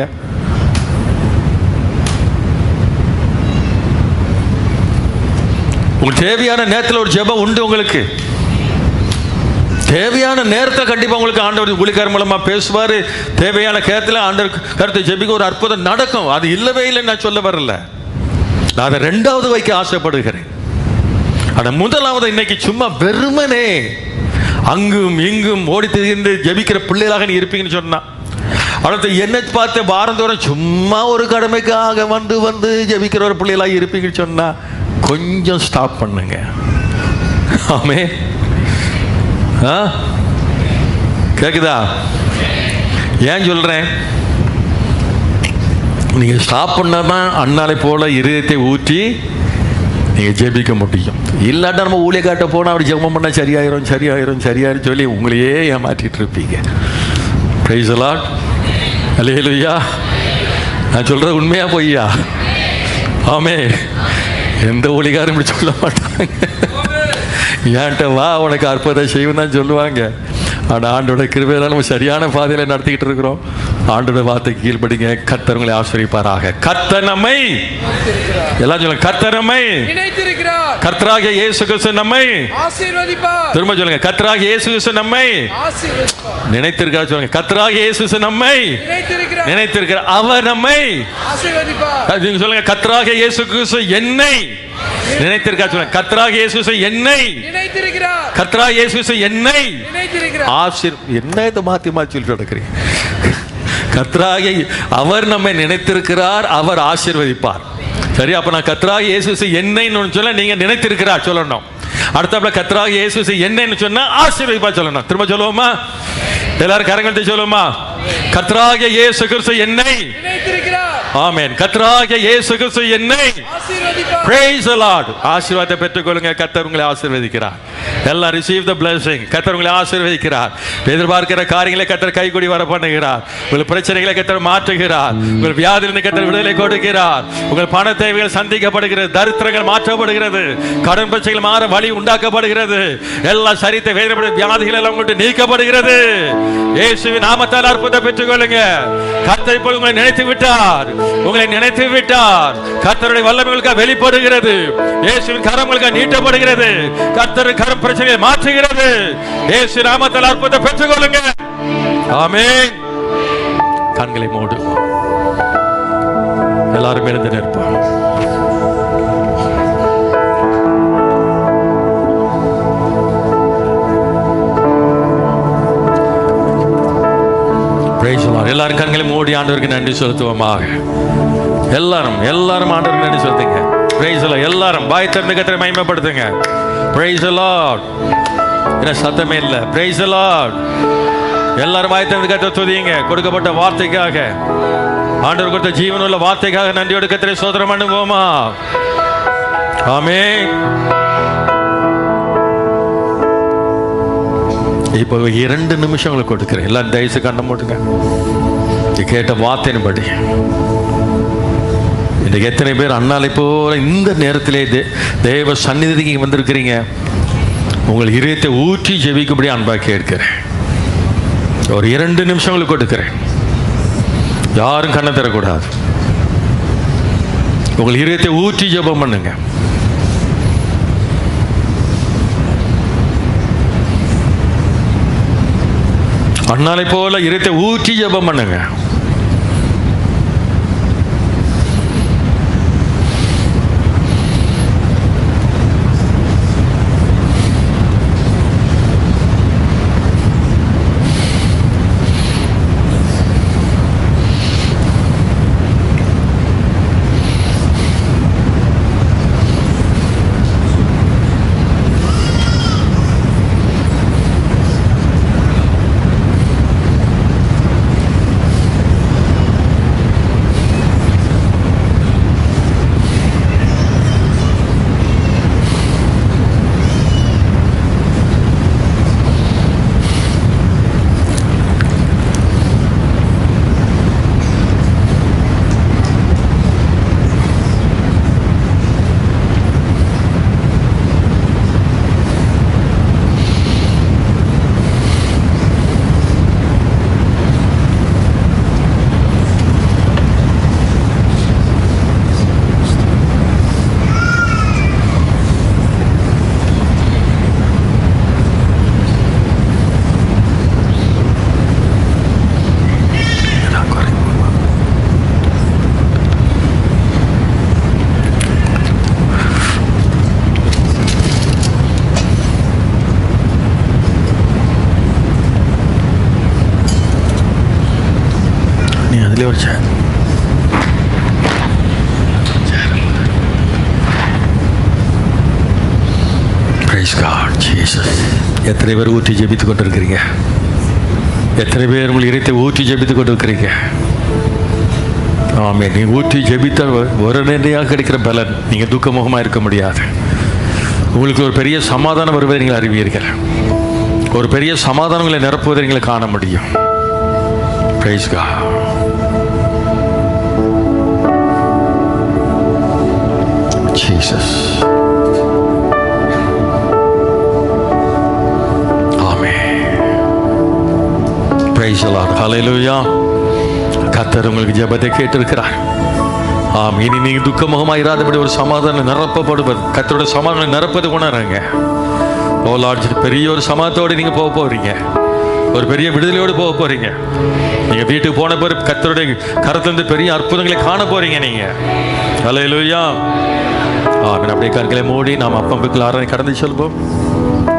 உங்களுக்கு தேவையான நேரத்தில் ஒரு ஜெபம் உண்டு உங்களுக்கு தேவையான நேரத்தை கண்டிப்பாக உங்களுக்கு ஆண்டவர் ஊழிக்கார் மூலமா பேசுவார் தேவையான நேரத்தில் ஆண்டவர் கருத்தை ஜெபிக்க ஒரு அற்புதம் நடக்கும் அது இல்லவே இல்லைன்னு நான் சொல்ல வரல நான் அதை ரெண்டாவது வைக்க ஆசைப்படுகிறேன் ஆனால் முதலாவது இன்னைக்கு சும்மா வெறுமனே அங்கும் இங்கும் ஓடி திரிந்து ஜெபிக்கிற பிள்ளைகளாக நீ இருப்பீங்கன்னு சொன்னா அடுத்து என்ன பார்த்து வாரந்தோறும் சும்மா ஒரு கடமைக்காக வந்து வந்து ஜெபிக்கிற ஒரு பிள்ளைகளாக இருப்பீங்கன்னு சொன்னா கொஞ்சம் ஸ்டாப் பண்ணுங்க ஆமே ஆ கேக்குதா ஏன் சொல்றேன் நீங்க ஸ்டாப் பண்ணாதான் அண்ணாலை போல இருதயத்தை ஊற்றி நீங்க ஜெபிக்க முடியும் இல்லாட்டா நம்ம ஊழியக்காட்ட போனால் அப்படி ஜெபம் பண்ணால் சரியாயிரும் சரியாயிரும் சரியாயிரும் சொல்லி உங்களையே ஏமாற்றிட்டு இருப்பீங்க பிரைஸ் அலாட் அலேலுயா நான் சொல்றது உண்மையா பொய்யா ஆமே எந்த ஊழிகாரும் இப்படி சொல்ல மாட்டாங்க ஏன்ட்ட வா உனக்கு அற்புதம் செய்வோம் தான் சொல்லுவாங்க ஆனால் ஆண்டோட கிருபையில நம்ம சரியான பாதையில் நடத்திக்கிட்டு இருக்கிறோம் ஆண்டோட வார்த்தைக்கு கீழ்படிங்க கர்த்தர் உங்களை ஆசிரியப்பாராக கர்த்தர் நம்மை எல்லாம் சொல்லுங்க கர்த்தர் நம்மை நினைத்திருக்கிறார் கர்த்தராகிய இயேசு கிறிஸ்து நம்மை ஆசீர்வதிப்பார் திரும்ப சொல்லுங்க கர்த்தராகிய இயேசு கிறிஸ்து நம்மை ஆசீர்வதிப்பார் நினைத்திருக்கிறார் சொல்லுங்க கர்த்தராகிய இயேசு கிறிஸ்து நம்மை நினைத்திருக்கிறார் நினைத்திருக்கிறார் அவர் நம்மை ஆசீர்வதிப்பார் நீங்க சொல்லுங்க கர்த்தராகிய இயேசு கிறிஸ்து என்னை நினைத்திருக்கா சொல்லுங்க கர்த்தராகிய இயேசு கிறிஸ்து என்னை நினைத்திருக்கிறார் கர்த்தராகிய இயேசு கிறிஸ்து என்னை நினைத்திருக்கிறார் ஆசிர் என்ன இதை மாத்தி மாத்தி சொல்லிட்டு நடக்கிறீங்க கர்த்தராகிய அவர் நம்மை நினைத்திருக்கிறார் அவர் ஆசீர்வதிப்பார் சரி அப்ப நான் கத்ராக இயேசு என்னைன்னு சொல்ல நீங்க நினைத்திருக்கிறார் சொல்லணும் அடுத்தாப்புல கத்ராக இயேசு என்னன்னு சொன்னா ஆசீர்வதிப்பா சொல்லணும் திரும்ப சொல்லுவோமா எல்லாரும் கரங்கள்ட்ட சொல்லுவோமா கத்ராக இயேசு கிறிஸ்து என்னை நினைத்திருக்கிறார் ஆமென் கத்ராக இயேசு கிறிஸ்து என்னை ஆசீர்வதிப்பார் Praise the Lord. ஆசீர்வாதத்தை பெற்றுக்கொள்ளுங்க கத்தர் உங்களை ஆசீர்வதிக்கிறார் எல்லாம் ரிசீவ் த blessing கத்தர் உங்களை ஆசீர்வதிக்கிறார் எதிர்பார்க்கிற காரியங்களை கத்தர் கைகூடி வர பண்ணுகிறார் உங்கள் பிரச்சனைகளை கத்தர் மாற்றுகிறார் உங்கள் வியாதிலிருந்து கத்தர் விடுதலை கொடுக்கிறார் உங்கள் பண தேவைகள் சந்திக்கப்படுகிறது தரித்திரங்கள் மாற்றப்படுகிறது கடன் பிரச்சனைகள் மாற வழி உண்டாக்கப்படுகிறது எல்லாம் சரித்த வேதனைப்பட்ட வியாதிகள் எல்லாம் கொண்டு நீக்கப்படுகிறது இயேசுவின் நாமத்தால் அற்புதத்தை பெற்றுக்கொள்ளுங்க கத்தர் இப்போ உங்களை நினைத்து விட்டார் உங்களை நினைத்து விட்டார் கர்த்தருடைய வல்லமைகளுக்கு வெளிப்படுகிறது இயேசுவின் கரங்களுக்கு நீட்டப்படுகிறது கர்த்தர் கரம் பிரச்சனையை மாற்றுகிறது இயேசு நாமத்தால் அற்புதத்தை பெற்றுக்கொள்ளுங்க ஆமென் கண்களை மூடு எல்லாரும் எழுந்து நிற்போம் Praise the Lord. எல்லாரும் கண்களை மூடி ஆண்டவருக்கு நன்றி செலுத்துவோமாக எல்லாரும் எல்லாரும் ஆண்டவருக்கு நன்றி செலுத்துங்க Praise the Lord. எல்லாரும் பாய் திறந்து கத்திரை மகிமைப்படுத்துங்க Praise the Lord. என்ன சத்தமே இல்லை Praise the Lord. எல்லாரும் வாய் திறந்து கத்திர துதியுங்க கொடுக்கப்பட்ட வார்த்தைக்காக ஆண்டவர் கொடுத்த ஜீவனுள்ள வார்த்தைக்காக நன்றியோடு கத்திரை சோதரம் பண்ணுவோமா ஆமென் இப்போ இரண்டு நிமிஷம் உங்களுக்கு கொடுக்குறேன் எல்லாம் தயவுசு கண்ண போட்டுங்க நீ கேட்ட வார்த்தையின்படி இன்றைக்கு எத்தனை பேர் அண்ணாலை போல இந்த நேரத்திலே தே- தேவ சந்நிதிக்கு வந்திருக்கிறீங்க உங்கள் இதயத்தை ஊற்றி ஜெபிக்கும்படி அன்பாக கேட்கிறேன் ஒரு இரண்டு நிமிஷம் உங்களுக்கு கொடுக்கிறேன் யாரும் கண்ணை தரக்கூடாது உங்கள் இதயத்தை ஊற்றி ஜெபம் பண்ணுங்க அண்ணாலை போல இருத்தை ஊற்றி ஜெபம் பண்ணுங்க நீ அதிலே ஒரு chair. Praise God, Jesus. எத்தனை பேர் ஊற்றி ஜெபித்துக் கொண்டிருக்கிறீங்க எத்தனை பேர் உங்கள் இறைத்தை ஊற்றி ஜெபித்துக் கொண்டிருக்கிறீங்க ஆமே நீ ஊற்றி ஜெபித்த உடனடியாக கிடைக்கிற பலன் நீங்கள் துக்கமுகமாக இருக்க முடியாது உங்களுக்கு ஒரு பெரிய சமாதானம் வருவதை நீங்கள் அறிவீர்கள் ஒரு பெரிய சமாதானங்களை நிரப்புவதை நீங்கள் காண முடியும் Praise God. Jesus. Amen. Praise the Lord. Hallelujah. கத்தர் உங்களுக்கு ஜெபத்தை கேட்டிருக்கிறார் ஆம் இனி நீங்க துக்கமுகமாயிராதபடி ஒரு சமாதானம் நிரப்பப்படுவது கத்தரோட சமாதானம் நிரப்பது உணருங்க ஓ லார்ட் பெரிய ஒரு சமாதத்தோடு நீங்க போக போறீங்க ஒரு பெரிய விடுதலையோடு போக போறீங்க நீங்க வீட்டுக்கு போன பிறகு கத்தருடைய கரத்திலிருந்து பெரிய அற்புதங்களை காண போறீங்க நீங்க ஹalleluya ஆமென் அப்படியே கண்களை மூடி நாம் அப்பம்புக்கு ஆராதனை கடந்து செல்வோம்